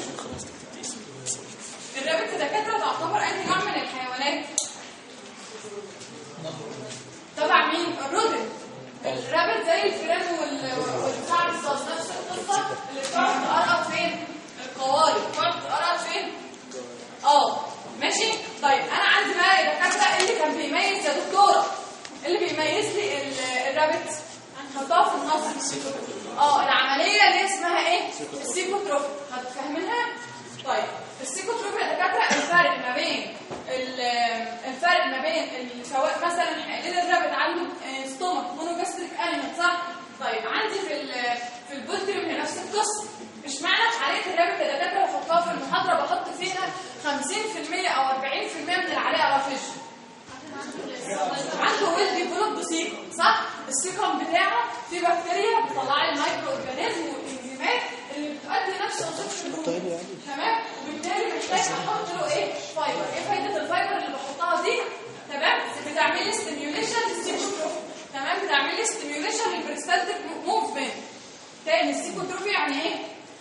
الرابط دكاتره تعتبر اي نوع من الحيوانات تبع مين الرودن الرابط زي الفيران وال- والبتاع بالظبط نفس القصه اللي بتقعد تقرب فين القوارب بتقعد تقرب فين اه ماشي طيب انا عندي بقى يا دكاتره إيه اللي كان بيميز يا دكتوره اللي بيميز لي ال- الرابط هنحطها في النص اه العمليه اللي هي اسمها ايه السيكوتروفي هتفهمينها طيب السيكوتروفي يا دكاتره الفرق ما بين ال- الفرق ما بين ال- سواء مثلا ليه الرابط عنده ستومك مونوجاستريك انيمال صح طيب عندي في ال- في البولتري من نفس القصه اشمعنى في عاليه الرابط يا دكاتره بحطها في المحاضره بحط فيها 50% او 40% من العلاقه رافيشن عنده ويل ديفلوب سيكم صح السيكم بتاعه فيه بكتيريا بتطلع لي المايكرو اورجانيزم والانزيمات اللي بتؤدي نفس وظيفه الهرمون تمام وبالتالي محتاج احط له ايه فايبر ايه فايده الفايبر اللي بحطها دي تمام بتعمل لي ستيميوليشن للسيكوتروفي تمام بتعمل لي ستيميوليشن للبريستالتيك موفمنت تاني السيكوتروفي يعني ايه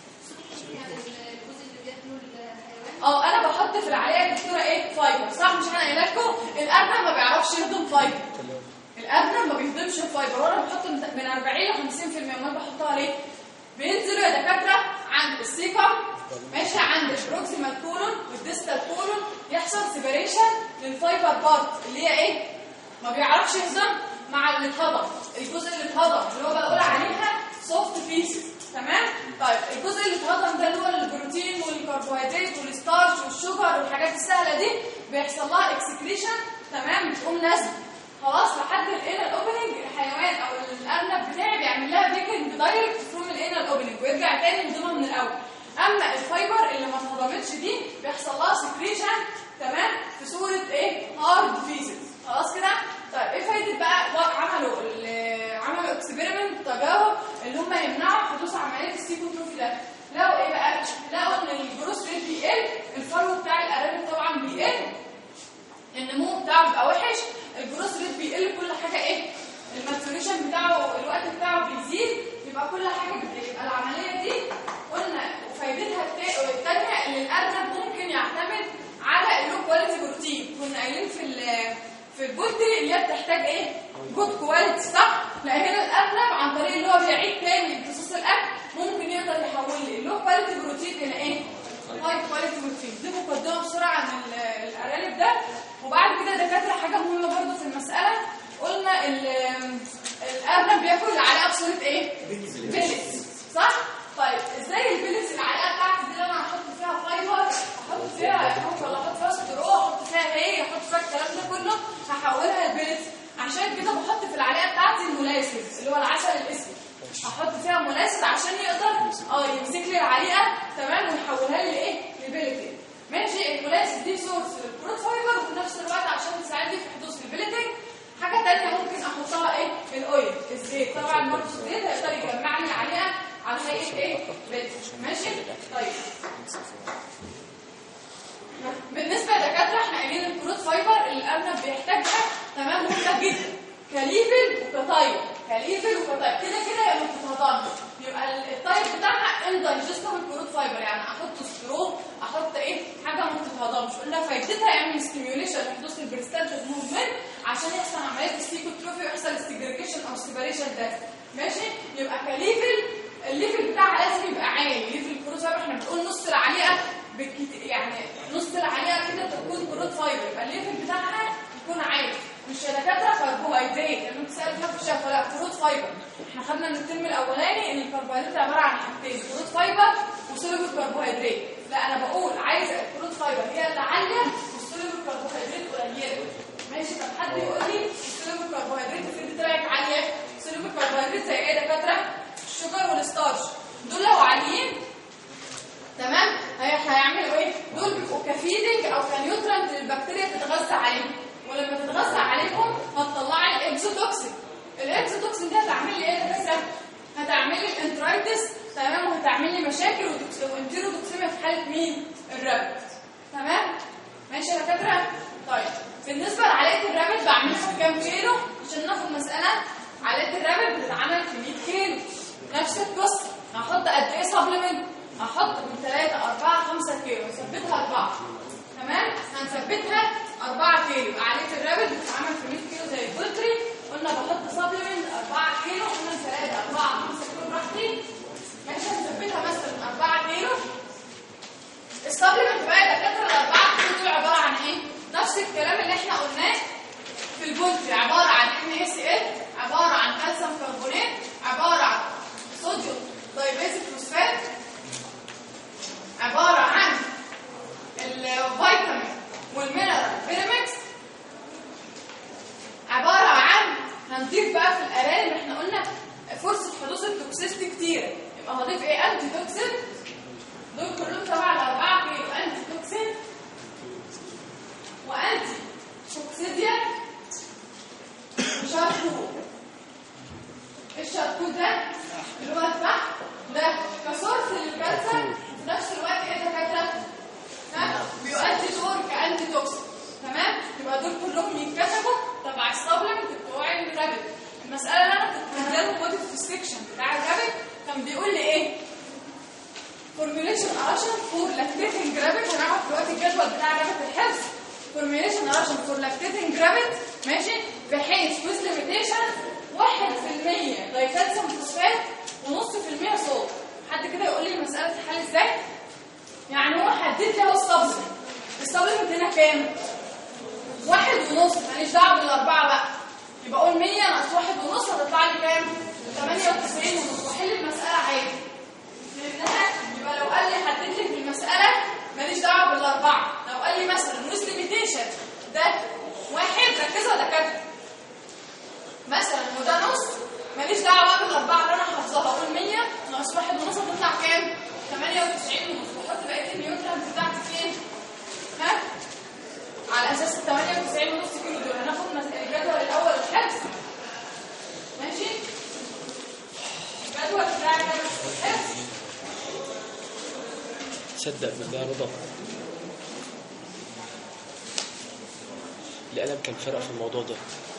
اه انا بحط في العلاقه الدكتوره ايه فايبر صح مش انا قايله لكم الارنب ما بيعرفش يهضم فايبر الارنب ما بيهضمش الفايبر وانا بحط من من 40 ل 50% امال بحطها ليه بينزلوا يا دكاتره عند السيكم ماشي عند البروكسيمال كولون والديستال كولون يحصل سيبريشن للفايبر بارت اللي هي ايه ما بيعرفش يهضم مع اللي اتهضم الجزء اللي اتهضم اللي هو بقول عليها سوفت بيسز تمام طيب الجزء اللي اتهضم ده اللي هو البروتين والكربوهيدرات والستارش والشوجر والحاجات السهله دي بيحصل لها اكسكريشن تمام بتقوم نازله خلاص لحد الانر اوبننج الحيوان او الارنب بتاعي يعمل لها بريكنج دايركت فروم الانر اوبننج ويرجع تاني يهضمها من الاول اما الفايبر اللي ما اتهضمتش دي بيحصل لها سكريشن تمام في صوره ايه هارد فيزز خلاص كده طيب ايه فايده بقى بقى عملوا ال- عملوا اكسبيرمنت تجارب اللي هم يمنعوا حدوث عمليه السيكوتروفي ده لقوا ايه بقى لقوا ان الجروس ريت بيقل الفرو بتاع الارانب طبعا بيقل النمو بتاعه بيبقى وحش الجروس ريت بيقل كل حاجه ايه الماتوريشن بتاعه الوقت بتاعه بيزيد يبقى كل حاجه بتقل يبقى العمليه دي قلنا وفايدتها التا- التانيه ان الارنب ممكن يعتمد على اللو كواليتي بروتين كنا قايلين في ال- في البولتري اللي هي بتحتاج ايه جود كواليتي صح لا هنا الارنب عن طريق اللي هو بيعيد تاني امتصاص الاكل ممكن يقدر يحول لي اللو كواليتي بروتين الى ايه هاي كواليتي بروتين دي مقدمه بسرعه عن ال- الارانب ده وبعد كده دكاتره حاجه مهمه برضو في المساله قلنا ال- الارنب بياكل العلاقه بصوره ايه بيلتس صح طيب ازاي البيلتس العلاقه بتاعتي دي اللي انا هحط فيها فايبر احط فيها احط ولا احط فيها سترو احط فيها هي احط فيها الكلام ده كله هحولها لبيلتس عشان كده بحط في العلاقه بتاعتي المولاسيس اللي هو العسل الاسود احط فيها مولاسيس عشان يقدر اه يمسك لي العليقه تمام ويحولها لي لايه لبيلتين ماشي المولاسيس دي سورس للبروت فايبر وفي نفس الوقت عشان تساعدني في حدوث البيلتين حاجه تانية ممكن احطها ايه الاويل الزيت طبعا برضه الزيت هيقدر يجمع لي العليقه على هيئه ايه بيلت ماشي طيب بالنسبه للدكاتره احنا قايلين الكروت فايبر اللي الارنب بيحتاجها تمام مهمه جدا كليفل وكطيب كليفل وكطيب كده كده هي ما بتتهضمش يبقى الطيب بتاعها اندايجستبل كروت فايبر يعني احط سترو احط ايه حاجه ما بتتهضمش قلنا فايدتها يعمل ستيميوليشن لحدوث البريستالتيك موفمنت عشان يحصل عمليه السيكوتروفي ويحصل استجريجيشن او سيبريشن ده ماشي يبقى كليفل الليفل بتاعها لازم يبقى عالي ليفل الكروت فايبر احنا بنقول نص العليقه بالكت- يعني نص العليقه كده تكون كروت فايبر يبقى الليفل بتاعها يكون عالي مش دكاتره كربوهيدرات لما انت سالت في الشفا لا كروت فايبر احنا خدنا من الترم الاولاني ان الكربوهيدرات عباره عن حاجتين كروت فايبر وسوليبل كربوهيدرات لا انا بقول عايزه الكروت فايبر هي اللي عاليه والسوليبل كربوهيدرات قليله ماشي طب حد يقول لي السوليبل كربوهيدرات الفيد بتاعك عاليه السوليبل كربوهيدرات زي ايه يا دكاتره الشوجر والستارش دول لو عاليين تمام هي- هيعملوا ايه دول بيبقوا كفيدنج او كنيوترنت للبكتيريا تتغذى عليهم ولما تتغذى عليهم هتطلع لي الاكزوتوكسين الاكزوتوكسين دي هتعمل لي ايه يا دكاتره هتعمل لي الانترايتس تمام وهتعمل لي مشاكل وتوكس- وانتيروتوكسيميا في حاله مين الرابت تمام ماشي يا دكاتره طيب بالنسبه لعلاقه الرابت بعملها في كام كيلو عشان ناخد مساله علاقه الرابت بتتعمل في 100 كيلو نفس القصه هحط قد ايه سبلمنت هحط من 3 4 5 كيلو نثبتها 4 تمام هنثبتها 4 كيلو يبقى علاقه الرابت بتتعمل في 100 كيلو زي البولتري قلنا بحط سبلمنت 4 كيلو قلنا 3 4 5 كيلو براحتي ماشي هنثبتها مثلا 4 كيلو السبلمنت بقى يا دكاتره الاربعه كيلو دول عباره عن ايه؟ نفس الكلام اللي احنا قلناه في البولتري عباره عن ان اي سي ال عباره عن كالسيوم كربونات عباره عن صوديوم دايبيزيك فوسفات عباره عن الفيتامين والمينرال فيتامينز عباره عن هنضيف بقى في الارانب احنا قلنا فرصه حدوث التوكسيستي كتيره يبقى هضيف ايه انتي توكسين دول كلهم تبع الاربعه كيلو انتي توكسين وانتي توكسيديا وشاركو الشاركو ده اللي هو الفحم ده كسورس للكالسيوم وفي نفس الوقت ايه دكاتره ها بيؤدي دور كانتي توكسين تمام يبقى دول كلهم يتكتبوا تبع السبلمنت بتوع الرابط المساله اللي انا كنت مديها موديل في السكشن بتاع الرابط كان بيقول لي ايه formulation اراجن فور لاكتيتنج رابت هنعرف دلوقتي الجدول بتاع رابت الحفظ formulation اراجن فور لاكتيتنج رابت ماشي بحيث with limitation 1% دايكالسيوم فوسفات ونص في المية صوت حد كده يقول لي المسألة تتحل ازاي؟ يعني هو حدد لي اهو السبلمنت السبلمنت هنا كام؟ واحد ونص ماليش دعوة بالأربعة بقى يبقى أقول 100 ناقص واحد ونص هتطلع لي كام؟ 98 ونص وأحل المسألة عادي فهمناها؟ يبقى لو قال لي حدد لي في المسألة ماليش دعوة بالأربعة لو قال لي مثلا نوز ليميتيشن ده واحد ركزوا يا دكاترة مثلا وده نص ماليش دعوة بقى بالأربعة 98 ونص واحط بقيه النيوترال بتاعتي فين؟ ها؟ على اساس ال 98 ونص كيلو دول هناخد مس- الجدول الاول الحفظ ماشي؟ الجدول بتاعي ده بس الحفظ تصدق بالله يا رضا القلم كان فرق في الموضوع ده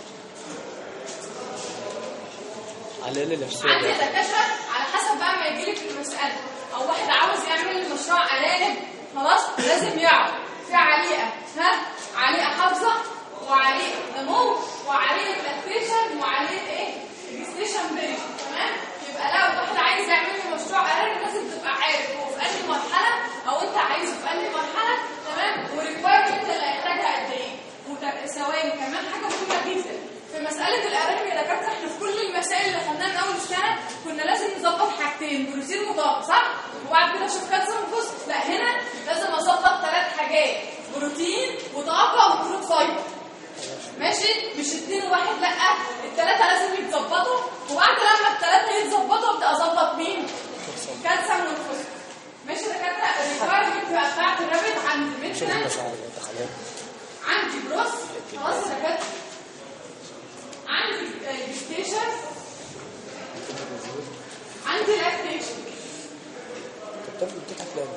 على الأقل نفسيا عندي يعني. دكاتره على حسب بقى ما يجيلك في المساله او واحد عاوز يعمل مشروع ارانب خلاص لازم يعرف في عليقه ها عليقه حافظه وعليقه نمو وعليقه لاكتيشن وعليقه ايه؟ ريجستيشن بيريد تمام؟ يبقى لو واحد عايز يعمل لي مشروع ارانب لازم تبقى عارف هو في انهي مرحله او انت عايزه في انهي مرحله تمام؟ والريكوايرمنت اللي هيحتاجها قد ايه؟ وت- ثواني كمان حاجه مهمه جدا في مسألة الأرانب يا دكاترة احنا في كل المسائل اللي خدناها من أول السنة كنا لازم نظبط حاجتين بروتين وطاقة صح؟ وبعد كده شوف كالسيوم وفوسفور لا هنا لازم أظبط ثلاث حاجات بروتين وطاقة وكروت فايبر ماشي؟ مش اتنين وواحد لا الثلاثة لازم يتظبطوا وبعد لما الثلاثة يتظبطوا أبدأ أظبط مين؟ كالسيوم والفوسفور ماشي يا دكاترة الريكوايرمنت بقى بتاعت الرابط عند شوف مينتنس المشاعر اللي دخلها عندي بروس خلاص يا دكاترة عندي الجستيشن عندي لاكتيشن طب طب بتضحك ليه؟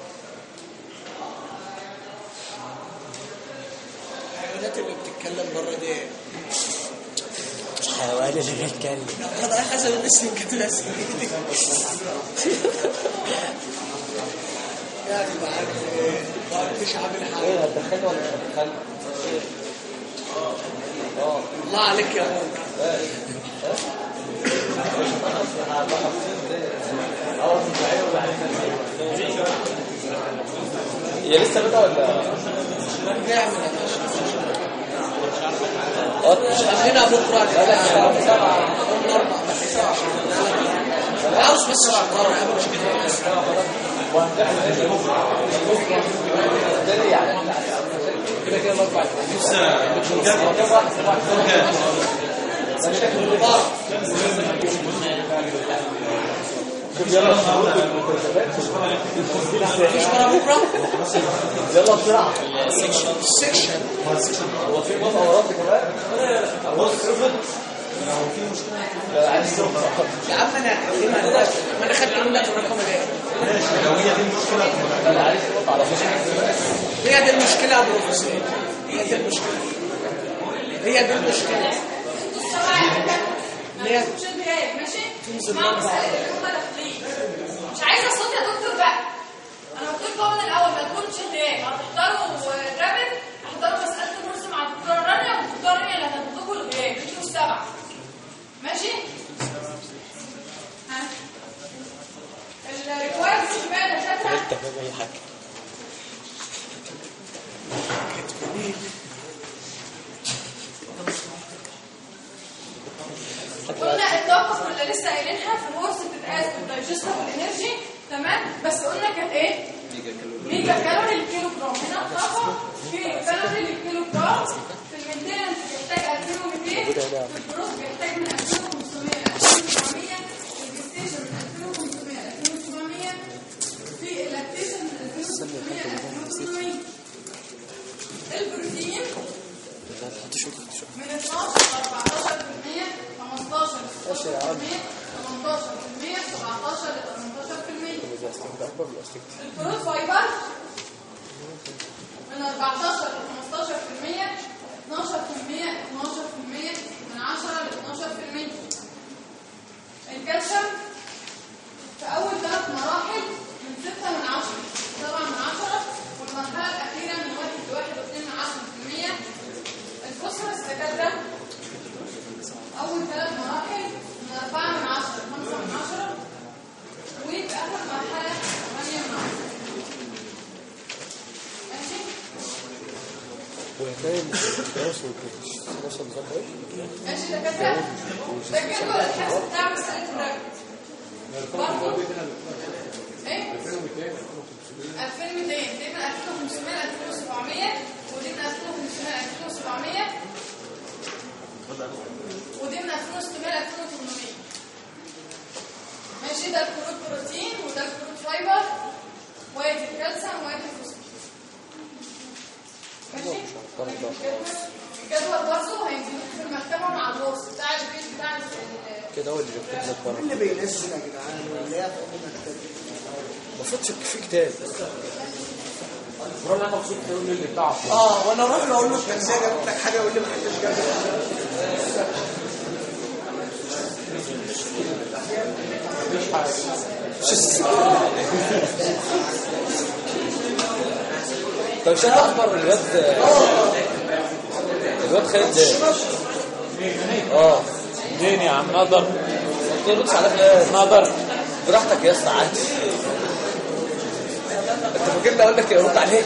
الحيوانات اللي بتتكلم بره دي الحيوان اللي بيتكلم هذا حسب الاسم كده اسم يعني معاك ايه مش عامل حاجه ايه هتدخلني ولا مش هتدخلني؟ الله عليك يا ماما هي لسه بدأ ولا؟ نعمل يا باشا اه خلينا بكره لا لا سبعة عاوز بس شطاره يا مش كده يعني كده كده الأربع يلا مش ورا بكره يلا بسرعة السكشن هو في بطء وراك كمان؟ بص لا عايز تروح يا عم انا هكلمها دلوقتي ما انا خدت منك الرقم ده انا عايز تروح على فكرة هي دي المشكله يا بروفيسور هي دي المشكله هي دي المشكله بص بقى يا دكاترة ليه؟ ما تكونش انتهاك ماشي؟ اسمعوا مسألة اللي هم داخلين مش عايزة صوت يا دكتور بقى أنا قلت لكم من الأول ما تكونش انتهاك هتحضروا رابط هتحضروا مسألة الكورس مع الدكتورة رانيا والدكتورة رانيا اللي هتاخد لكم الغياب انتوا السبعة ماشي؟ ها الريكوايرمنت بقى يا دكاترة انت فاهم اي حاجة قلنا الطاقة كنا لسه قايلينها في الورث بتتقاس بالدايجستبل انرجي تمام بس قلنا كانت ايه؟ ميجا كالوري للكيلو جرام هنا الطاقة كيلو كالوري للكيلو جرام في المينتيننس بيحتاج 2200 في البروس بيحتاج من 2500 ل 2700 في الجستيشن من 2500 ل 2700 في اللاكتيشن من 2600 ل 2800 البروتين من 12 ل 14% 15 ل 16% 18 ل 17 ل 18% إذا استخدم أكبر من الأستيك الكروت فايبر من 14 ل 15% 12% 12% من 10 ل 12% الكالسيوم في أول ثلاث مراحل من 6 من 10 7 من 10 والمرحلة الأخيرة من 1 ل 1 و2 من 10% الفوسفورس دكاترة أول ثلاث مراحل من 4 من 10 ل 5 من 10 وفي آخر مرحلة 8 من 10 ماشي؟ وهتلاقي الدراسة والدراسة نظام ايه؟ ماشي دكاترة ده الجدول الحفظ بتاع مسألة الرقم برضه ايه؟ 2200 دي من 2500 ل 2700 ودي من 2500 ل 2700 ودي من 2600 ل 2800 ماشي ده الكروت بروتين وده الكروت فايبر الجدول برضه هينزل في المكتبه مع الوصف بتاع البيت بتاع ال- كده هو اللي بيكتب لك مين بره اللي بينزل يا جدعان ولا هي تقوم مكتب المفروض تشك في كتاب برضه انا مبسوط تقول لي اللي بتاعه اه وانا اروح له اقول له التنسيق جابت لك حاجه يقول لي ما حدش جاب مفيش حاجه طب شايف اخبار الواد الواد خالد ده اه منين يا عم نقدر قلت له بص على فلان نقدر براحتك يا اسطى عادي انت فاكرني اقول لك يرد عليك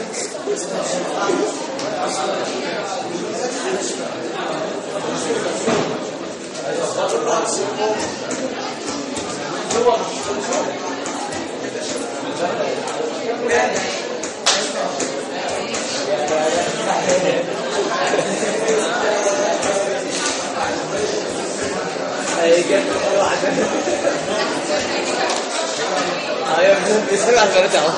اه يا ابني بيسمع البنات اهو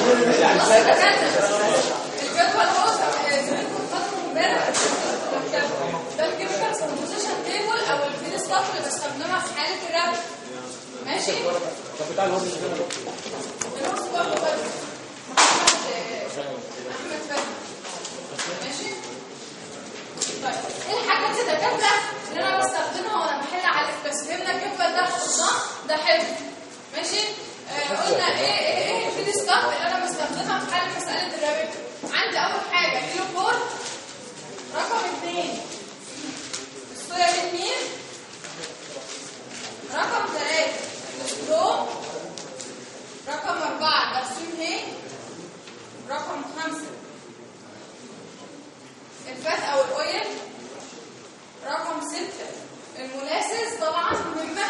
الجدول هو زميلكم فاكره امبارح ده الكيميكال كومبوزيشن تيبل او الفيل ستاف اللي بستخدمها في حاله الراب ماشي طب بتاع الورد ده النص برضه بدري. محمد احمد بدري ماشي طيب ايه الحاجات الدكاتره اللي انا بستخدمها وانا بحل على بس فهمنا الجدول ده حفظناه ده حلو ماشي آه قلنا ايه ايه ايه الفيد ستاف اللي انا بستخدمها في حل مساله الرابط عندي اول حاجه كيلو فور رقم اثنين الصوره دي مين رقم ثلاثه رو رقم أربعة برسوم هي رقم خمسة الفات أو الأويل رقم ستة المولاسس طبعا مهمة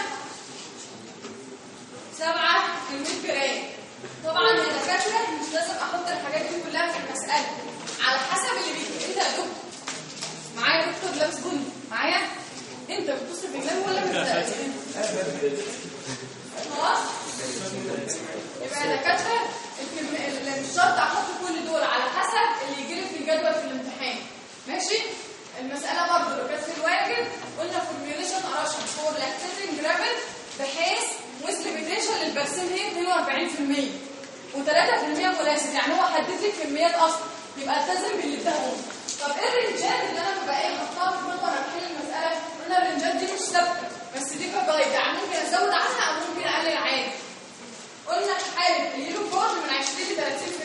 سبعة الميت جرام طبعا يا دكاترة مش لازم أحط الحاجات دي كلها في المسألة على حسب اللي بيجي أنت يا دكتور معايا دكتور لابس بني معايا أنت بتبص في الجنب ولا مش خلاص يبقى يا دكاتره الكم- ال- مش شرط احط كل دول على حسب اللي يجي لي في الجدول في الامتحان ماشي المساله برضه لو كانت في الواجب قلنا فورميوليشن اراشن فور لاكتيتنج جرافيت بحيث ويز ليميتيشن للبرسيم هي 42% و3% مولاسس يعني هو حدد لي كميات اصلا يبقى التزم باللي اداهم طب ايه الرنجات اللي انا ببقى ايه حطها في دماغي وانا بحل المساله قلنا الرنجات دي مش ثابته بس دي كجايد يعني ممكن ازود عنها او ممكن اقلل عادي قلنا في حالة اليورو فورم من 20 ل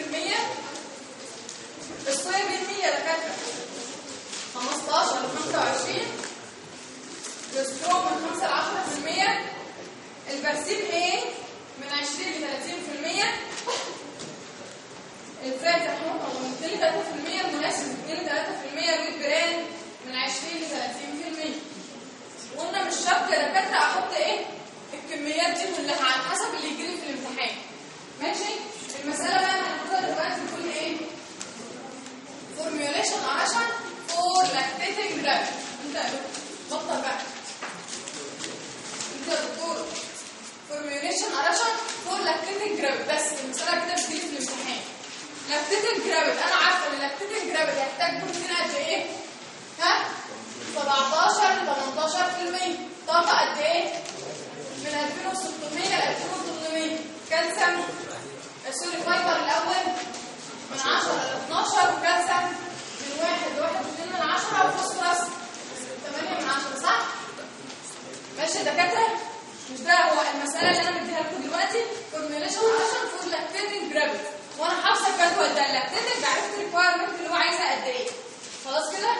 30% الصويا بين 100 دكاترة 15 ل 25 الستروك من 5 ل 10% البرسيم ايه من 20 ل 30% الفاتح نقطة من 2 ل 3% المناسب من 2 ل 3% الويت بران من 20 ل 30% قلنا مش شرط يا دكاتره احط ايه الكميات دي كلها على حسب اللي يجيلي في الامتحان ماشي المساله بقى انا هناخدها دلوقتي بكل ايه فورميوليشن عشان فور لاكتيتنج جرافيك انت يا دكتور بطل بقى انت يا دكتور فورميوليشن عشان فور لاكتيتنج جرافيك بس المساله كده بتجيلي في الامتحان لاكتيتنج جرافيك انا عارفه ان لاكتيتنج جرافيك هيحتاج بروتين قد ايه ها 17 ل 18% طاقة قد ايه؟ من 2600 ل 2800 كالسيوم سوري فايبر الأول من 10 ل 12 وكالسيوم من 1 ل 1.2 من 10 وفوسفورس 8 من 10 صح؟ ماشي يا دكاترة؟ مش ده هو المسألة اللي أنا مديها لكم دلوقتي فورميوليشن عشان فور لاكتيتنج جرافيتي وأنا حافظة الجدول ده اللاكتيتنج عرفت الريكوايرمنت اللي هو عايزها قد ايه خلاص كده؟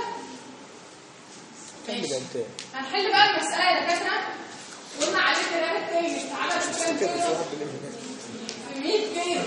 كمل انت هنحل بقى المسألة يا دكاترة قلنا عليه كلام التاني تعالى بكام كيلو في 100 كيلو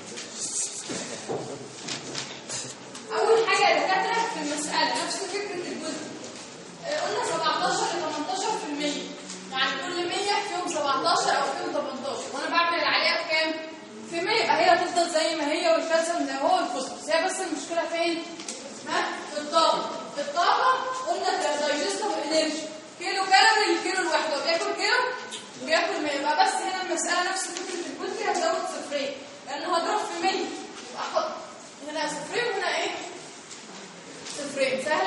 أول حاجة يا دكاترة في المسألة نفس فكرة الجزء آه، قلنا 17 ل 18% يعني كل 100 فيهم 17 أو فيهم 18 وأنا بعمل اللي عليها بكام؟ في 100 يبقى هي هتفضل زي ما هي والكالسيوم زي ما هو والفوسفورس هي بس المشكلة فين؟ ها؟ في الطاقة في الطاقة قلنا دايجستبل انرجي كيلو كالوري الكيلو الواحد هو بياكل كيلو بياكل 100 يبقى بس هنا المسألة نفس فكرة الجزء هزود صفرين لأنه هضرب في 100 يبقى أحط هنا صفرين وهنا إيه؟ صفرين سهل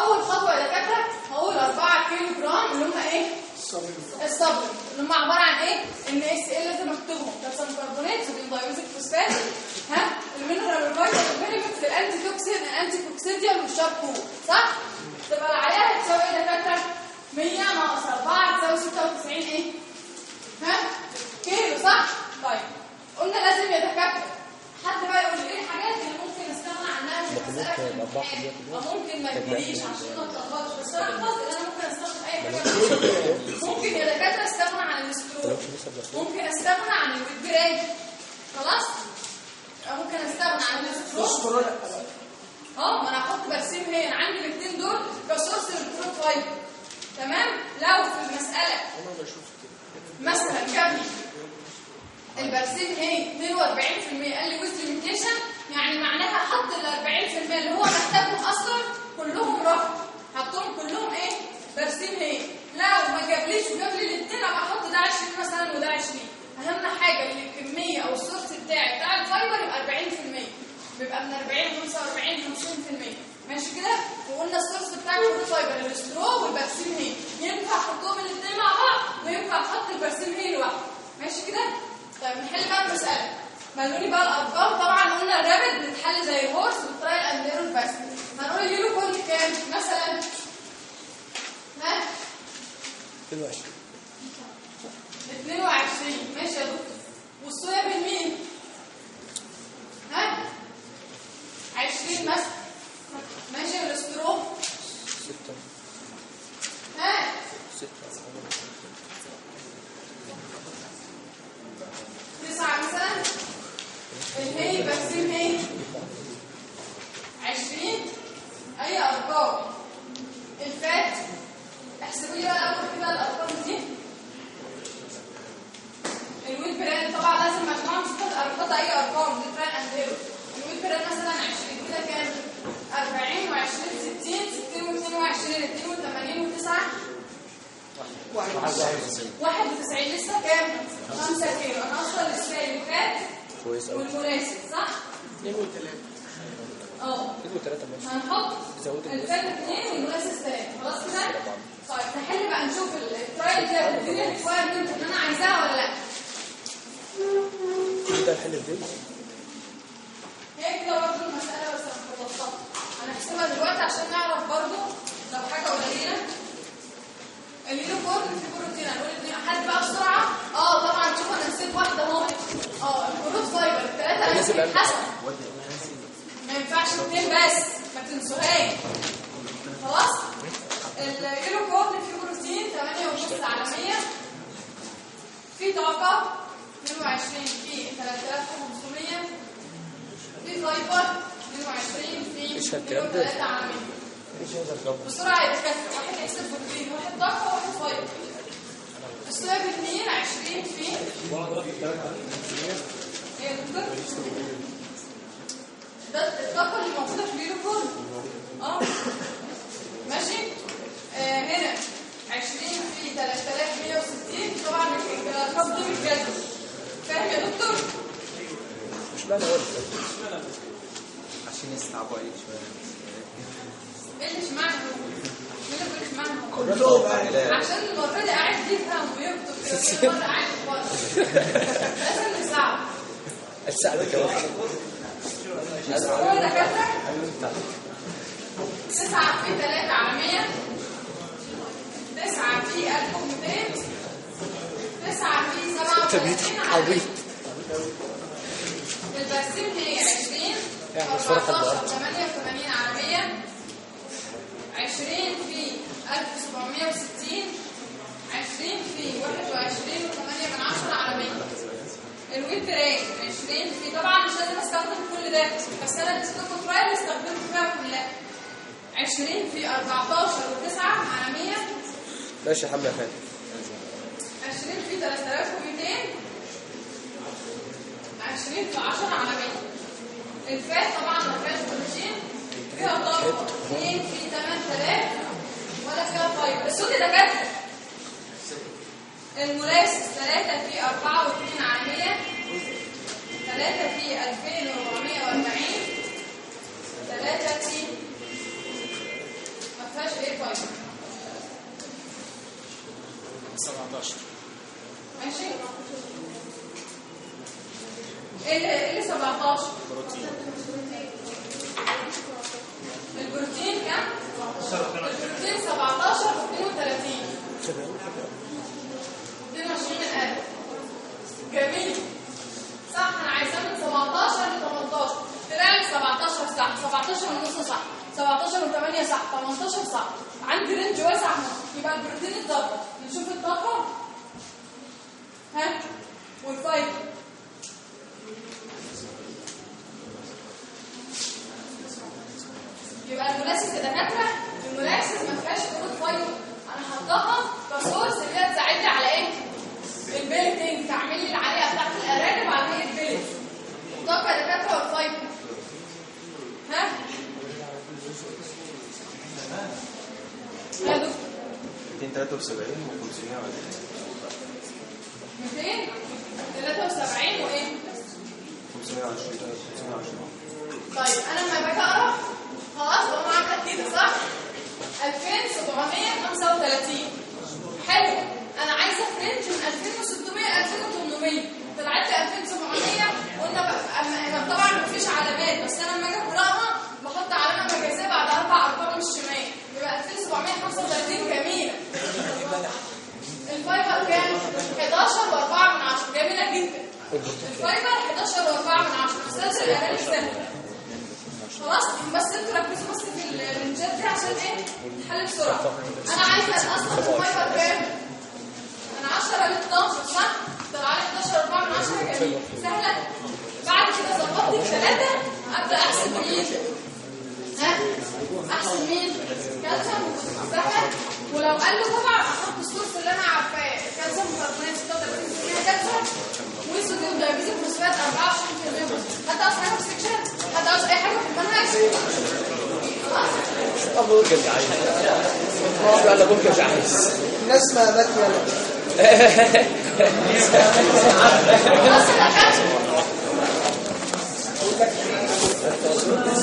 اول خطوه يا دكاتره هقول 4 كيلو جرام اللي هم ايه الصبر اللي هم عباره عن ايه ان اس ال لازم اكتبهم كالسيوم كربونات صوديوم دايوكسيد فوسفات ها المينرال والفيتامين بينفيت الانتي توكسين الانتي كوكسيديوم والشاركو صح تبقى اللي عليها تساوي ايه يا دكاتره 100 ناقص 4 تساوي 96 ايه ها كيلو صح طيب قلنا لازم يا دكاتره حد بقى يقول لي ايه الحاجات اللي ممكن استغنى عنها في ممكن المساله يبقى أربعة في المية كده. أو ممكن ما تجيليش عشان ما تلخبطش بس انا قصدي ان انا ممكن استخدم اي حاجه ممكن يا دكاتره استغنى عن الاستروك ممكن استغنى عن الويت خلاص أو ممكن استغنى عن الاستروك الاسطوره لا اه ما انا هحط برسيم هي انا عندي الاثنين دول كسورس للبروت فايبر تمام لو في المساله انا بشوف كده مثلا جاب لي البرسيم هي 42% قال لي ويز ليميتيشن يعني معناها حط ال 40% اللي هو محتاجهم اصلا كلهم رفض حطهم كلهم ايه برسيم هي لو ما جابليش وجاب لي الاثنين ابقى احط ده 20 مثلا وده 20 اهم حاجه ان الكميه او السورس بتاعي بتاع الفايبر يبقى 40% بيبقى من 40 45 50% ماشي كده وقلنا السورس بتاع الفروت فايبر الاسترو والبرسيم هي ينفع احطهم الاثنين مع بعض وينفع احط البرسيم هي لوحده ماشي كده طيب نحل بقى المساله مالوني بقى الارقام طبعا قلنا الرابد بتتحل زي الهورس والترايل اند ايرور بس هنقول اليورو كل كام مثلا ها 22 22 ماشي يا دكتور والصويا بالمين ها 20 مثلا ماشي والاسترو 6 ها 6 تسعة مثلا الهي بكسيم هي عشرين أي أرقام الفات احسبوا لي بقى الأول كده الأرقام دي الويت بران طبعا لازم مجموعة ستة الأرقام أي أرقام دي بران أند هيرو الويت بران مثلا عشرين كده كام؟ أربعين وعشرين ستين ستين واثنين وعشرين اتنين وثمانين وتسعة واحد وتسعين لسه كام؟ خمسة كيلو أنا أصلا الأسبوع اللي فات كويس قوي والمناسب صح؟ 2 و3 اه كيلو 3 ماشي هنحط زود المناسب. الفات اثنين والمناسب ثلاثة خلاص كده؟ طيب نحل بقى نشوف الترايل ده بتديني الريكوايرمنت اللي أنا عايزاها ولا لأ؟ ده الحل الدين هي كده برضه المسألة بس أنا خلصتها هنحسبها دلوقتي عشان نعرف برضه لو حاجة قليلة اليونيفورم في بروتين هنقول اتنين حد بقى بسرعة اه طبعا شوف انا نسيت واحدة اهو اه البروت فايبر الثلاثة لازم هنسيب أبدأ. حسب ما ينفعش اتنين بس ما تنسوهاش خلاص اليونيفورم في بروتين 8 ونص على 100 في طاقة 22 في 3500 في فايبر 22 في إيش هالكلام ده؟ 3 على 100 ايش هذا الرقم بسرعة يتكفل واحد يحسب بروتين واحد طاقة وواحد فايبر الصويا باثنين 20 في ايه يا دكتور؟ ده الطاقة اللي موجودة في اليونيفورم اه ماشي آه هنا 20 في 3160 طبعا الارقام دي بجد فاهم يا دكتور؟ مش معنى ولا عشان يستعبوا عليك شويه ايه اللي اشمعنى هو؟ مين اللي بيقول اشمعنى هو؟ كلهم بقى لا عشان المرة دي قاعد يفهم ويكتب كده مرة قاعد بره لازم نساعده الساعة كمان هو دكاترة تسعة في تلاتة على مية تسعة في ألف ومتين تسعة في سبعة وثلاثين على مية البرسيم هي عشرين يعني مش فرق أربعتاشر الأرض. تمانية وثمانين على مية عشرين في ألف سبعمية وستين عشرين في واحد وعشرين وثمانية من عشرة على مية الويت رايت 20 في طبعا مش لازم استخدم كل ده بس انا اديتكم ترايل استخدمت فيها كلها 20 في 14 و9 على 100 ماشي يا حمد يا فندم 20 في 3200 20 في 10 على 100 الفات طبعا ما فيهاش بروتين فيها طاقه 2 في 8000 ولا فيها فايبر الصوت ده كده الملاسس 3 في 4 و2 على 100 3 في 2440 3 في ما الفايبر 17 ماشي ايه اللي ايه اللي 17 بروتين البروتين كام؟ البروتين 17 و 32 22 الآن جميل صح انا عايزاه من 17 ل 18 طلع لي 17 صح 17 ونص صح 17 و8 صح 18 صح عندي رينج واسع اهو. يبقى البروتين اتظبط نشوف الطاقه ها والفايبر يبقى المولاسيس يا دكاتره المولاسيس ما فيهاش كروت فايبر انا حطاها كسورس اللي هي تساعدني على ايه؟ البيلتنج تعمل لي العليقه بتاعت الارانب وعمليه البيلت طاقه يا دكاتره والفايبر ها؟ يا دكتور 273 و 273 وايه؟ 520 520 طيب انا لما باجي اقرا خلاص بقوم عامله كده صح 2735 حلو انا عايزه فرنج من 2600 ل 2800 طلعت لي 2700 قلنا بقى أما أما طبعا مفيش علامات بس انا لما اجي اقراها بحط علامه مجازيه بعد اربع ارقام من الشمال يبقى 2735 جميله الفايبر كام 11 و4 من 10 جميله جدا الفايبر 11 و4 من 10 استاذ الاغاني سهله خلاص بس انتوا ركزوا بس في الرنجات دي عشان ايه تحل بسرعه انا عايزه اصلا الفايبر كام انا 10 ل 12 صح طلع لي 11 4 من 10 جميل سهله بعد كده ظبطت الثلاثه ابدا احسب مين ها احسب مين كالسيوم سهل ولو قال له طبعا احط السورس اللي انا عارفاه كالسيوم كربونات 36% كالسيوم والصوديوم دايبيزيك فوسفات 24% حتى اصلا حاجه في السكشن حتى اصلا اي حاجه في المنهج خلاص ابو رجل عايز قال ابو رجل عايز الناس ما مات خلاص يا دكاتره